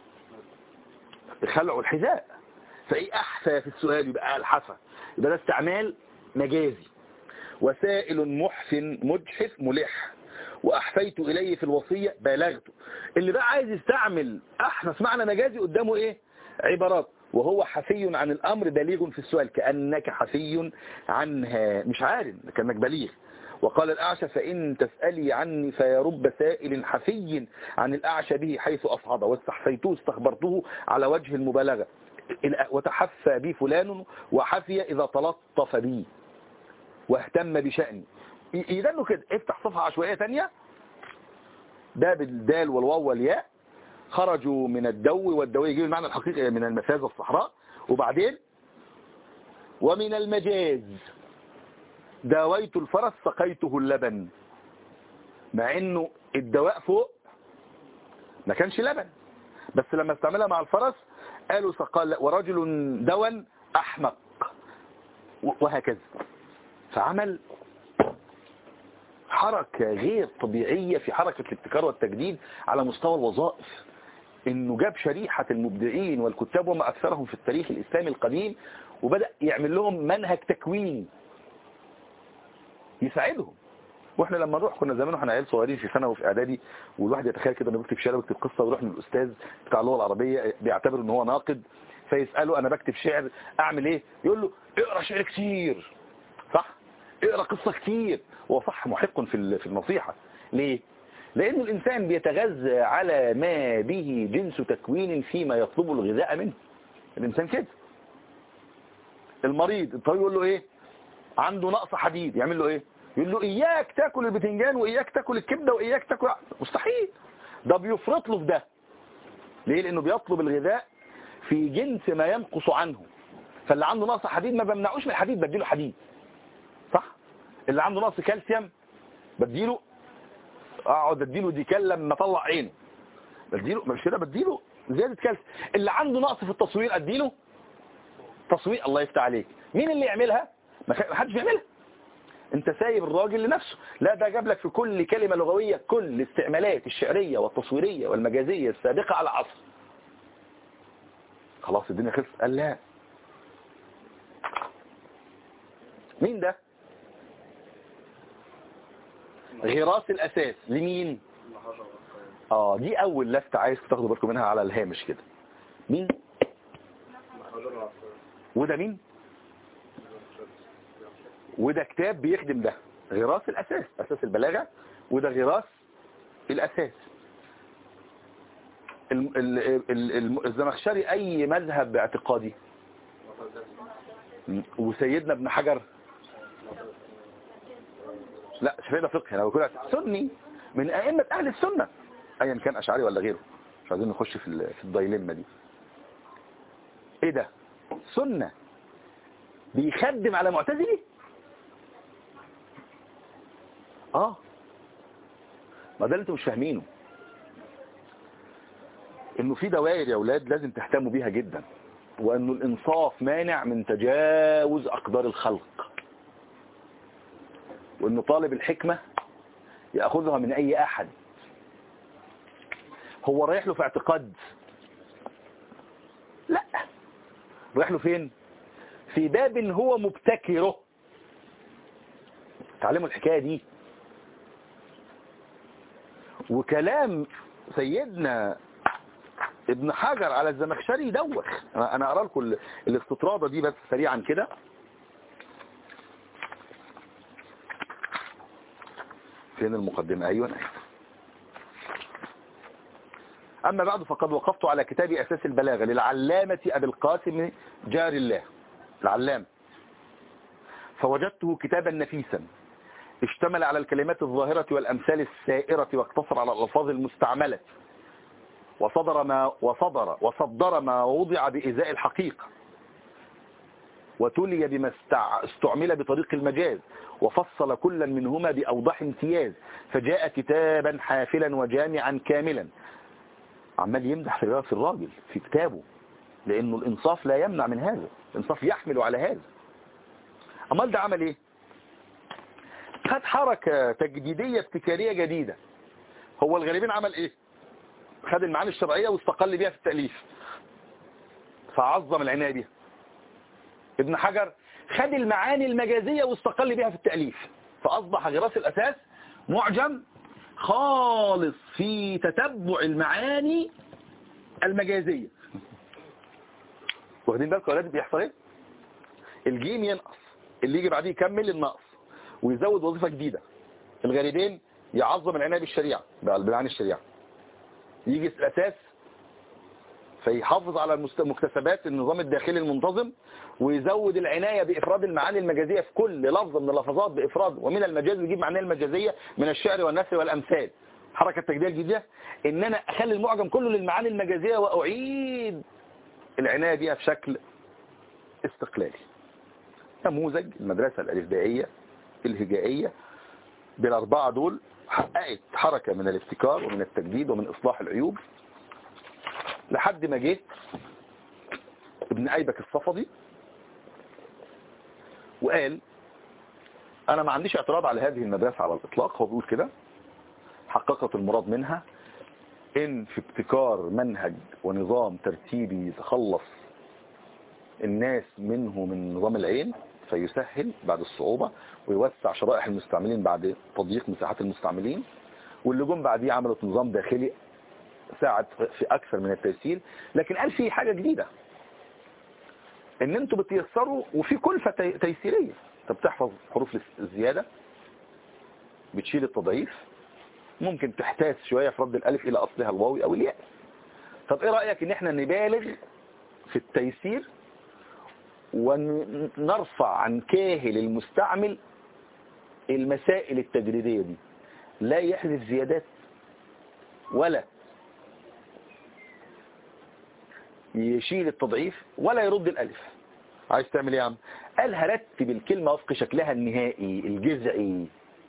خلع الحذاء فايه أحفى في السؤال يبقى الحفا يبقى ده استعمال مجازي وسائل محف مجحف ملح وأحفيت إليه في الوصية بلغته اللي بقى عايز يستعمل أحنف معنى مجازي قدامه إيه عبارات وهو حفي عن الأمر بليغ في السؤال كأنك حفي عنها مش عارف كأنك بليغ وقال الأعشى فإن تسألي عني فيرب سائل حفي عن الأعشى به حيث أصعد واستحفيته استخبرته على وجه المبالغة وتحفى بي فلان وحفي إذا تلطف بي واهتم بشأني يدلوا كده افتح صفحة عشوائية تانية ده بالدال والواو والياء خرجوا من الدو والدو يجيب المعنى الحقيقي من المفاز الصحراء وبعدين ومن المجاز داويت الفرس سقيته اللبن مع انه الدواء فوق ما كانش لبن بس لما استعملها مع الفرس قالوا سقال ورجل دوا احمق وهكذا فعمل حركة غير طبيعية في حركة الابتكار والتجديد على مستوى الوظائف انه جاب شريحة المبدعين والكتاب وما اكثرهم في التاريخ الاسلامي القديم وبدأ يعمل لهم منهج تكويني يساعدهم واحنا لما نروح كنا زمان واحنا عيال صغيرين في ثانوي وفي اعدادي والواحد يتخيل كده انه بيكتب شعر بيكتب قصه ويروح للاستاذ بتاع اللغه العربيه بيعتبر ان هو ناقد فيساله انا بكتب شعر اعمل ايه يقول له اقرا شعر كتير صح اقرا قصه كتير هو صح محق في في النصيحه ليه لان الانسان بيتغذى على ما به جنس تكوين فيما يطلب الغذاء منه الانسان كده المريض الطبيب يقول له ايه عنده نقص حديد يعمل له ايه يقول له اياك تاكل البتنجان واياك تاكل الكبده واياك تاكل مستحيل ده بيفرط له في ده ليه لانه بيطلب الغذاء في جنس ما ينقص عنه فاللي عنده نقص حديد ما بمنعوش من الحديد بديله حديد صح اللي عنده نقص كالسيوم بديله اقعد اديله ديكال لما اطلع عينه بديله مش كده بديله زياده كالسيوم اللي عنده نقص في التصوير اديله تصوير الله يفتح عليك مين اللي يعملها ما حدش بيعملها انت سايب الراجل لنفسه لا ده جاب لك في كل كلمة لغوية كل الاستعمالات الشعرية والتصويرية والمجازية السابقة على عصر خلاص الدنيا خلص قال لا مين ده غراس الاساس لمين اه دي اول لفتة عايز تاخدوا بالكم منها على الهامش كده مين وده مين وده كتاب بيخدم ده غراس الاساس اساس البلاغة وده غراس الاساس الم- ال- ال- ال- الزمخشري اي مذهب اعتقادي م- وسيدنا ابن حجر لا شافعي ده فقه انا بقول سني من ائمه اهل السنه ايا كان اشعري ولا غيره مش عايزين نخش في ال- في الدايليما دي ايه ده سنه بيخدم على معتزلي اه ما ده اللي انتوا مش فاهمينه انه في دوائر يا اولاد لازم تهتموا بيها جدا وانه الانصاف مانع من تجاوز اقدار الخلق وانه طالب الحكمة ياخذها من اي احد هو رايح له في اعتقاد لا رايح له فين في باب هو مبتكره تعلموا الحكاية دي وكلام سيدنا ابن حجر على الزمخشري دوخ انا أنا اقرا لكم ال- الاستطرادة دي بس سريعا كده فين المقدمة ايوه أيوة. اما بعد فقد وقفت على كتاب اساس البلاغة للعلامة ابي القاسم جار الله العلام فوجدته كتابا نفيسا اشتمل على الكلمات الظاهرة والامثال السائرة واقتصر على الالفاظ المستعملة وصدر ما وصدر وصدر ما وضع بإزاء الحقيقة وتلي بما استع- استعمل بطريق المجاز وفصل كلا منهما بأوضح امتياز فجاء كتابا حافلا وجامعا كاملا عمال يمدح في في الراجل في كتابه لأنه الإنصاف لا يمنع من هذا الإنصاف يحمل على هذا أمال ده عمل إيه خد حركة تجديدية ابتكارية جديدة هو الغالبين عمل إيه خد المعاني الشرعية واستقل بيها في التأليف فعظم العناية بيها ابن حجر خد المعاني المجازية واستقل بيها في التأليف فأصبح غراس الأساس معجم خالص في تتبع المعاني المجازية واخدين بالكم يا ولاد بيحصل ايه الجيم ينقص اللي يجي بعديه يكمل النقص ويزود وظيفة جديدة الغالبين يعظم العناية بالشريعة بالمعاني الشريعة يجي الأساس فيحافظ على المست- مكتسبات النظام الداخلي المنتظم ويزود العناية بإفراد المعاني المجازية في كل لفظ من اللفظات بإفراد ومن المجاز يجيب معاني المجازية من الشعر والنثر والأمثال حركة التجديد الجديدة إن أنا أخلي المعجم كله للمعاني المجازية وأعيد العناية بها بشكل استقلالي نموذج المدرسة الألفبائية الهجائية بالأربعة دول حققت حركة من الابتكار ومن التجديد ومن إصلاح العيوب لحد ما جه ابن أيبك الصفدي وقال أنا ما عنديش اعتراض على هذه المدرسة على الإطلاق هو بيقول كده حققت المراد منها إن في ابتكار منهج ونظام ترتيبي يتخلص الناس منه من نظام العين فيسهل بعد الصعوبة ويوسع شرائح المستعملين بعد تضييق مساحات المستعملين واللي جم بعديه عملت نظام داخلي ساعد في أكثر من التيسير لكن قال في حاجة جديدة ان انتوا بتيسروا وفي كلفة تي- تيسيرية انت بتحفظ حروف الزيادة بتشيل التضعيف ممكن تحتاس شوية في رد الألف إلى أصلها الواوي أو الياء طب إيه رأيك إن إحنا نبالغ في التيسير ونرفع عن كاهل المستعمل المسائل التجريدية دي لا يحذف زيادات ولا يشيل التضعيف ولا يرد الألف عايز تعمل ايه يا عم قال هرتب الكلمة وفق شكلها النهائي الجذعي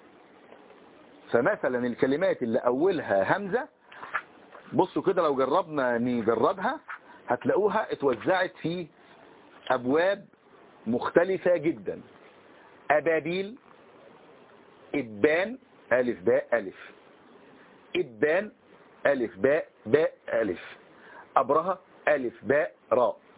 فمثلا الكلمات اللي أولها همزة بصوا كده لو جربنا نجربها هتلاقوها اتوزعت في أبواب مختلفة جدا أبابيل إبان ألف باء ألف إبان ألف باء باء ألف أبرهة ألف باء راء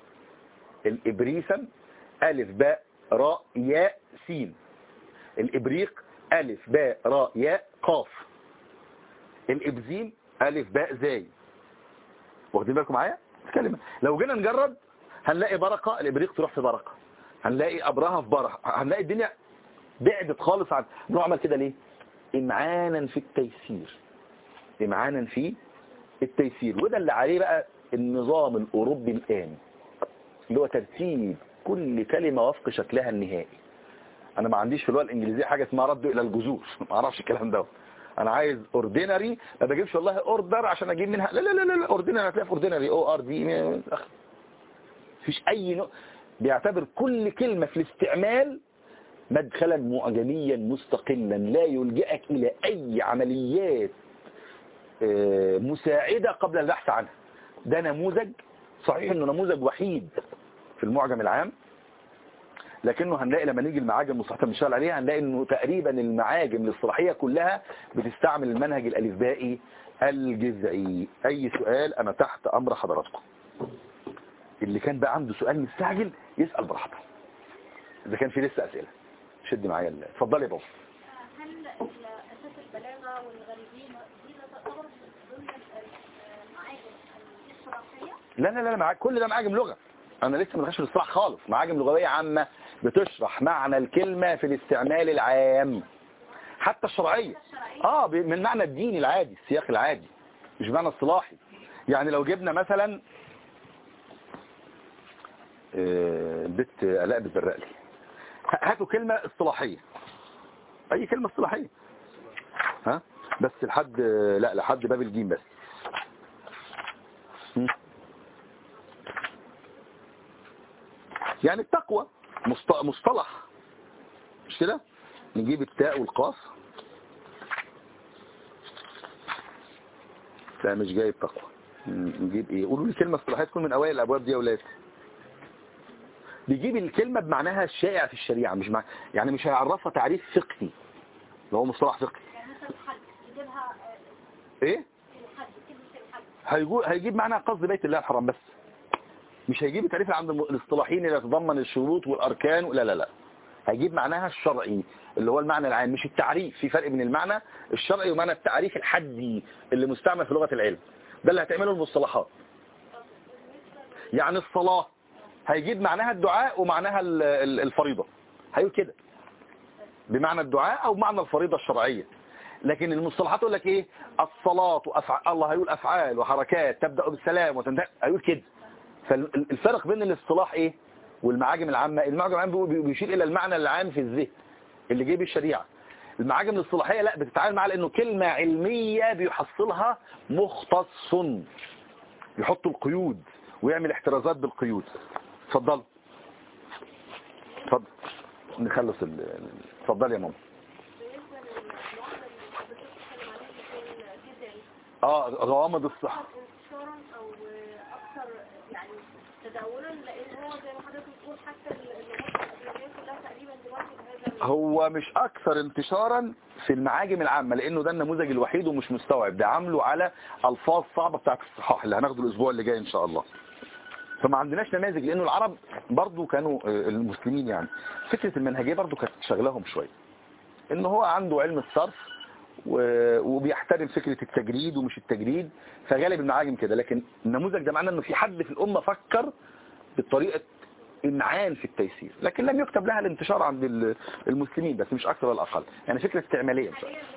الإبريسم ألف باء راء ياء سين الإبريق ألف باء راء ياء قاف الإبزيم ألف باء زاي واخدين بالكم معايا كلمة لو جينا نجرب هنلاقي بركة الإبريق تروح في بركة هنلاقي أبرهة في بركة هنلاقي الدنيا بعدت خالص عن نوع عمل كده ليه إمعانا في التيسير إمعانا في التيسير وده اللي عليه بقى النظام الأوروبي الآن اللي هو ترتيب كل كلمة وفق شكلها النهائي انا ما عنديش في اللغه الانجليزيه حاجه اسمها رد الى الجذور ما اعرفش الكلام ده انا عايز اوردينري ما بجيبش والله اوردر عشان اجيب منها لا لا لا لا اوردينري هتلاقي في اوردينري او ار دي مفيش اي نوع بيعتبر كل كلمه في الاستعمال مدخلا معجميا مستقلا لا يلجئك الى اي عمليات آه، مساعده قبل البحث عنها ده نموذج صحيح انه نموذج وحيد في المعجم العام لكنه هنلاقي لما نيجي المعاجم المصطلحات اللي بنشتغل عليها هنلاقي انه تقريبا المعاجم الاصطلاحيه كلها بتستعمل المنهج الالفبائي الجذعي اي سؤال انا تحت امر حضراتكم اللي كان بقى عنده سؤال مستعجل يسال براحته اذا كان في لسه اسئله شد معايا ال- اتفضلي يا بابا هل ال- أساس البلاغة والغريبين دي لا تعتبر من ضمن المعاجم الإصلاحية؟ لا لا لا لا، معاك كل ده معاجم لغه انا لسه ما دخلش في الاصطلاح خالص معاجم لغويه عامه بتشرح معنى الكلمه في الاستعمال العام حتى الشرعيه اه ب- من معنى الديني العادي السياق العادي مش معنى اصطلاحي يعني لو جبنا مثلا آه، بنت الاء بالبرقلي ه- هاتوا كلمه اصطلاحيه اي كلمه اصطلاحيه ها بس لحد لا لحد باب الجيم بس م. يعني التقوى مصط- مصطلح مش كده نجيب التاء والقاف لا مش جايب تقوى ن- نجيب ايه قولوا لي كلمة اصطلاحية تكون من اوائل الابواب دي يا اولاد بيجيب الكلمة بمعناها الشائع في الشريعة مش مع... يعني مش هيعرفها تعريف فقهي اللي هو مصطلح فقهي يعني مثلا الحج يجيبها آه، ايه الحج كلمة الحج هيجو... هيجيب معناها قصد بيت الله الحرام بس مش هيجيب التعريف اللي عند الم- الاصطلاحيين اللي يتضمن الشروط والاركان لا لا لا هيجيب معناها الشرعي اللي هو المعنى العام مش التعريف في فرق بين المعنى الشرعي ومعنى التعريف الحدي اللي مستعمل في لغة العلم ده اللي هتعمله المصطلحات يعني الصلاة هيجيب معناها الدعاء ومعناها ال- ال- الفريضة هيقول كده بمعنى الدعاء او معنى الفريضة الشرعية لكن المصطلحات يقول لك ايه الصلاة وأفعال الله هيقول افعال وحركات تبدأ بالسلام وتنتهي هيقول كده فالفرق بين الاصطلاح ايه والمعاجم العامة المعاجم العامة بي- بيشير الى المعنى العام في الذهن اللي جه بالشريعة المعاجم الاصطلاحية لا بتتعامل معاه لانه كلمة علمية بيحصلها مختص يحط القيود ويعمل احترازات بالقيود اتفضل اتفضل نخلص ال- ال- اتفضل يا ماما اه غوامض الصحة انتشارا او اكثر يعني تداولا لان هو زي ما حضرتك بتقول حتى اللغات الاجنبيه كلها تقريبا دلوقتي بهذا هو مش اكثر انتشارا في المعاجم العامة لانه ده النموذج الوحيد ومش مستوعب ده عامله على الفاظ صعبة بتاعت الصحاح اللي هناخده الاسبوع اللي جاي ان شاء الله فما عندناش نماذج لانه العرب برضو كانوا آه، المسلمين يعني فكرة المنهجية برضو كانت شغلهم شوية ان هو عنده علم الصرف و- وبيحترم فكرة التجريد ومش التجريد فغالب المعاجم كده لكن النموذج ده معناه انه في حد في الامة فكر بطريقة امعان في التيسير لكن لم يكتب لها الانتشار عند ال- المسلمين بس مش اكثر ولا اقل يعني فكرة استعمالية مش أكتر.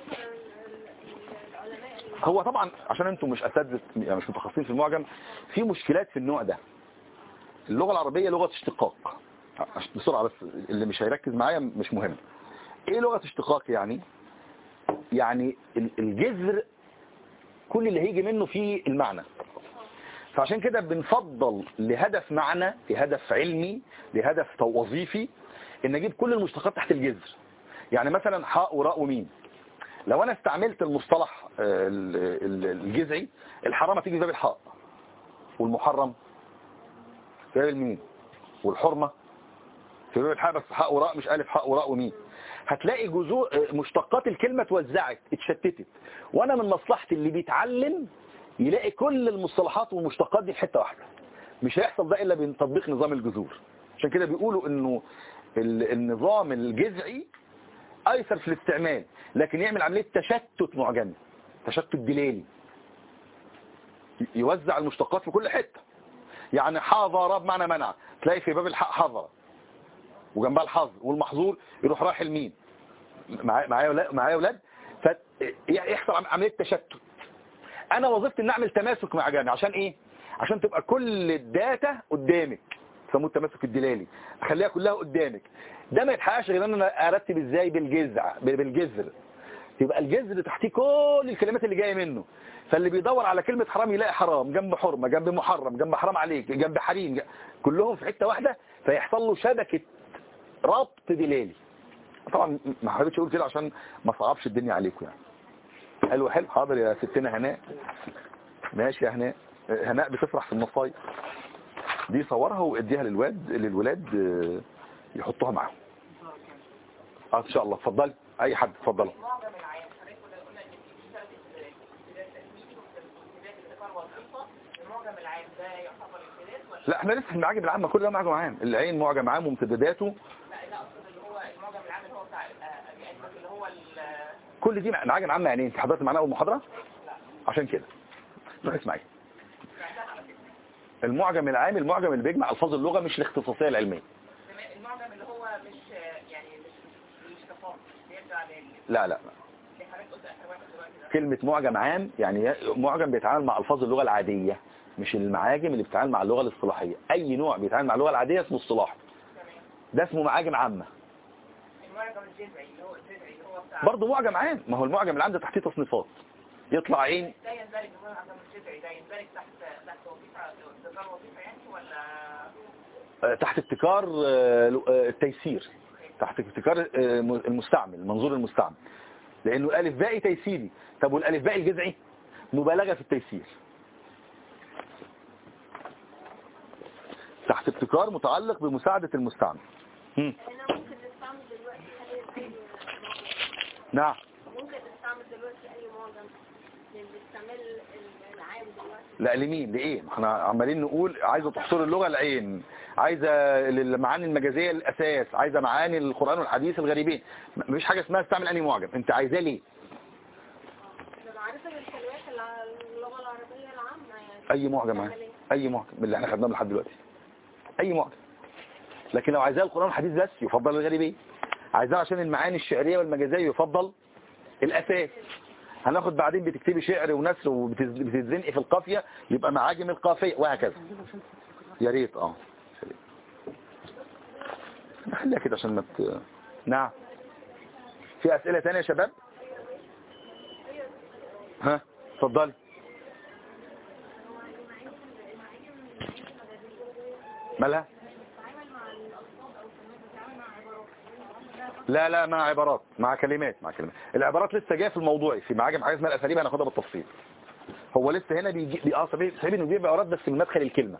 هو طبعا عشان انتم مش اساتذه يعني مش متخصصين في المعجم في مشكلات في النوع ده اللغة العربية لغة اشتقاق عش- بسرعة بس اللي مش هيركز معايا مش مهم ايه لغة اشتقاق يعني يعني ال- الجذر كل اللي هيجي منه فيه المعنى فعشان كده بنفضل لهدف معنى لهدف علمي لهدف تو- وظيفي ان اجيب كل المشتقات تحت الجذر يعني مثلا حاء وراء وميم لو انا استعملت المصطلح آه، ال- ال- الجذعي الحرام تيجي في باب الحاء والمحرم في باب الميم والحرمة في باب الحاء بس حاء وراء مش ألف حاء وراء وميم هتلاقي جذور آه، مشتقات الكلمة اتوزعت اتشتتت وانا من مصلحتي اللي بيتعلم يلاقي كل المصطلحات والمشتقات دي في حتة واحدة مش هيحصل ده الا بتطبيق نظام الجذور عشان كده بيقولوا انه ال- النظام الجذعي ايسر في الاستعمال لكن يعمل عمليه تشتت معجمي تشتت دلالي ي- يوزع المشتقات في كل حته يعني حاضر بمعنى منع تلاقي في باب الحق حضر وجنبها الحظر والمحظور يروح رايح الميم معايا معايا ولا- معايا اولاد فيحصل عم- عمليه تشتت انا وظيفتي ان اعمل تماسك مع جامع عشان ايه عشان تبقى كل الداتا قدامك يسموه التماسك الدلالي اخليها كلها قدامك ده ما يتحققش غير ان انا ارتب ازاي بالجذع بالجذر يبقى الجذر تحتيه كل الكلمات اللي جايه منه فاللي بيدور على كلمة حرام يلاقي حرام جنب حرمة جنب محرم جنب حرام عليك جنب حريم ج- كلهم في حتة واحدة فيحصل له شبكة ربط دلالي طبعا ما حبيتش اقول كده عشان ما صعبش الدنيا عليكم يعني حلو حلو حاضر يا ستنا هناء ماشي يا هناء هناء بتفرح في المصايب دي صورها واديها للواد للولاد آه، يحطوها معاهم اه ان شاء الله اتفضلي اي حد اتفضلوا معظم العام حضرتك كنا قلنا ان في ثلاث ابتداء تسميدي وابتداء ابتكار وظيفه المعجم العام ده يعتبر امتداد ولا لا احنا لسه في المعاجم العامه كل ده معجم عام العين معجم عام وامتداداته لا لا اقصد اللي هو المعجم العام اللي هو بتاع آه، ابي اجمل اللي هو ال- كل دي معاجم عامه يعني انت حضرت معانا اول محاضره عشان كده روح اسمعي المعجم العام المعجم اللي بيجمع الفاظ اللغه مش الاختصاصيه العلميه تمام، المعجم اللي هو مش آه، يعني مش مش تفاضل بيرجع لل لا لا اللي حضرتك قلت اخر واحد دلوقتي ده كلمه معجم عام يعني معجم بيتعامل مع الفاظ اللغه العاديه مش المعاجم اللي بتتعامل مع اللغه الاصطلاحيه اي نوع بيتعامل مع اللغه العاديه اسمه اصطلاح تمام ده اسمه معاجم عامه المعجم الجذعي اللي هو الجذعي اللي هو بتاع برضه معجم عام ما هو المعجم اللي عنده تحتيه تصنيفات يطلع عين ده يندرج المعجم الجذعي ده يندرج تحت تحت وظيفه ابتكار وظيفه يعني ولا آه، تحت ابتكار آه، آه، التيسير تحت ابتكار آه، المستعمل منظور المستعمل لانه الالف باء تيسيري طب والالف باء الجذعي مبالغه في التيسير تحت ابتكار متعلق بمساعده المستعمل مم. احنا ممكن نستعمل دلوقتي اي اي نعم ممكن نستعمل دلوقتي اي معجم للاستعمال العام دلوقتي لا لمين لايه ما احنا عمالين نقول عايزه تحصر اللغه العين عايزه المعاني المجازيه الاساس عايزه معاني القران والحديث الغريبين م- مفيش حاجه اسمها استعمل انهي معجم انت عايزاه ليه ده معرفة بالكلمات الع- اللغة العربية العامة يعني اي معجم معاه اي معجم من اللي احنا خدناه لحد دلوقتي اي معجم لكن لو عايزاه القران والحديث بس يفضل الغريبيه عايزاه عشان المعاني الشعريه والمجازيه يفضل الاساس هناخد بعدين بتكتبي شعر ونثر وبتتزنقي في القافيه يبقى معاجم القافيه وهكذا يا ريت اه يا ريت. خليها كده عشان ما ت... نعم في اسئله ثانيه يا شباب ها اتفضلي مالها لا لا مع عبارات مع كلمات مع كلمات العبارات لسه جايه في الموضوعي في معاجم حاجه اسمها الاساليب هناخدها بالتفصيل هو لسه هنا بيجي بي- اه صحيح صحيح انه بيجيب عبارات بس من مدخل الكلمه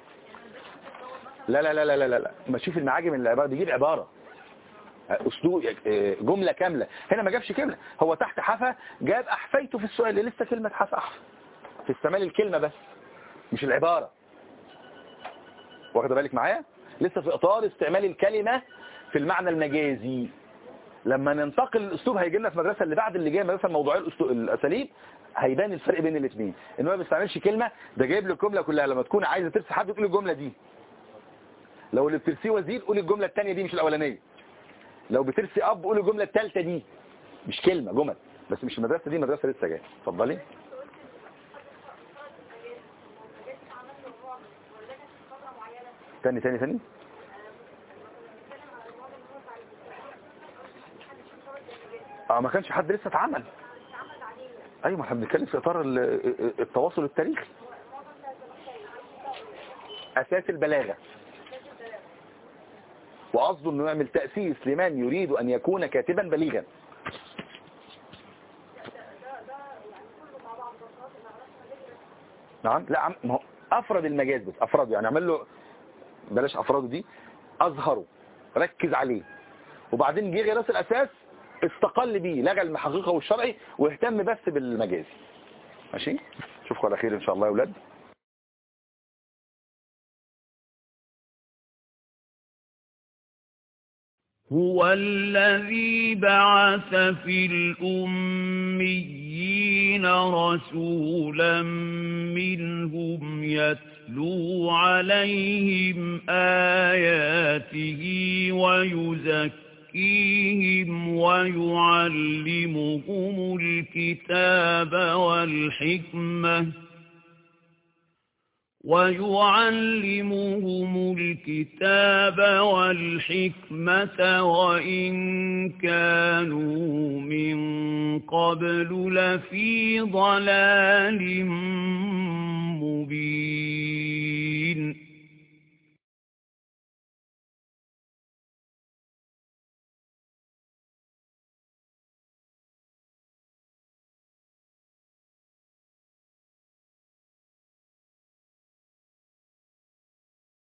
لا لا لا لا لا لا, لا. ما تشوف المعاجم العباره بيجيب عباره اسلوب آه، جمله كامله هنا ما جابش كلمه هو تحت حفا جاب احفيته في السؤال لسه كلمه حفا احفى في استعمال الكلمه بس مش العباره واخد بالك معايا لسه في اطار استعمال الكلمه في المعنى المجازي لما ننتقل الاسلوب هيجي لنا في المدرسه اللي بعد اللي جايه المدرسه الموضوعيه الأسلوب- الاساليب هيبان الفرق بين الاثنين ان هو ما بيستعملش كلمه ده جايب لك الجمله كلها لما تكون عايزه ترسي حد تقول الجمله دي لو اللي بترسيه وزير قول الجمله الثانيه دي مش الاولانيه لو بترسي اب قول الجمله الثالثه دي مش كلمه جمل بس مش المدرسه دي مدرسه لسه جايه اتفضلي تاني تاني تاني اه ما كانش حد لسه اتعمل ايوه ما احنا بنتكلم في اطار ال- التواصل التاريخي اساس البلاغه وقصده انه يعمل تاسيس لمن يريد ان يكون كاتبا بليغا نعم لا عم ما هو افرد المجاز بس افرده يعني اعمل له بلاش افراده دي اظهره ركز عليه وبعدين جه غراس الاساس استقل بيه لغى المحققه والشرعي واهتم بس بالمجازي ماشي اشوفكم على خير ان شاء الله يا اولاد هو الذي بعث في الأميين رسولا منهم يتلو عليهم آياته ويزكيهم ويعلمهم الكتاب والحكمة ويعلمهم الكتاب والحكمة وإن كانوا من قبل لفي ضلال مبين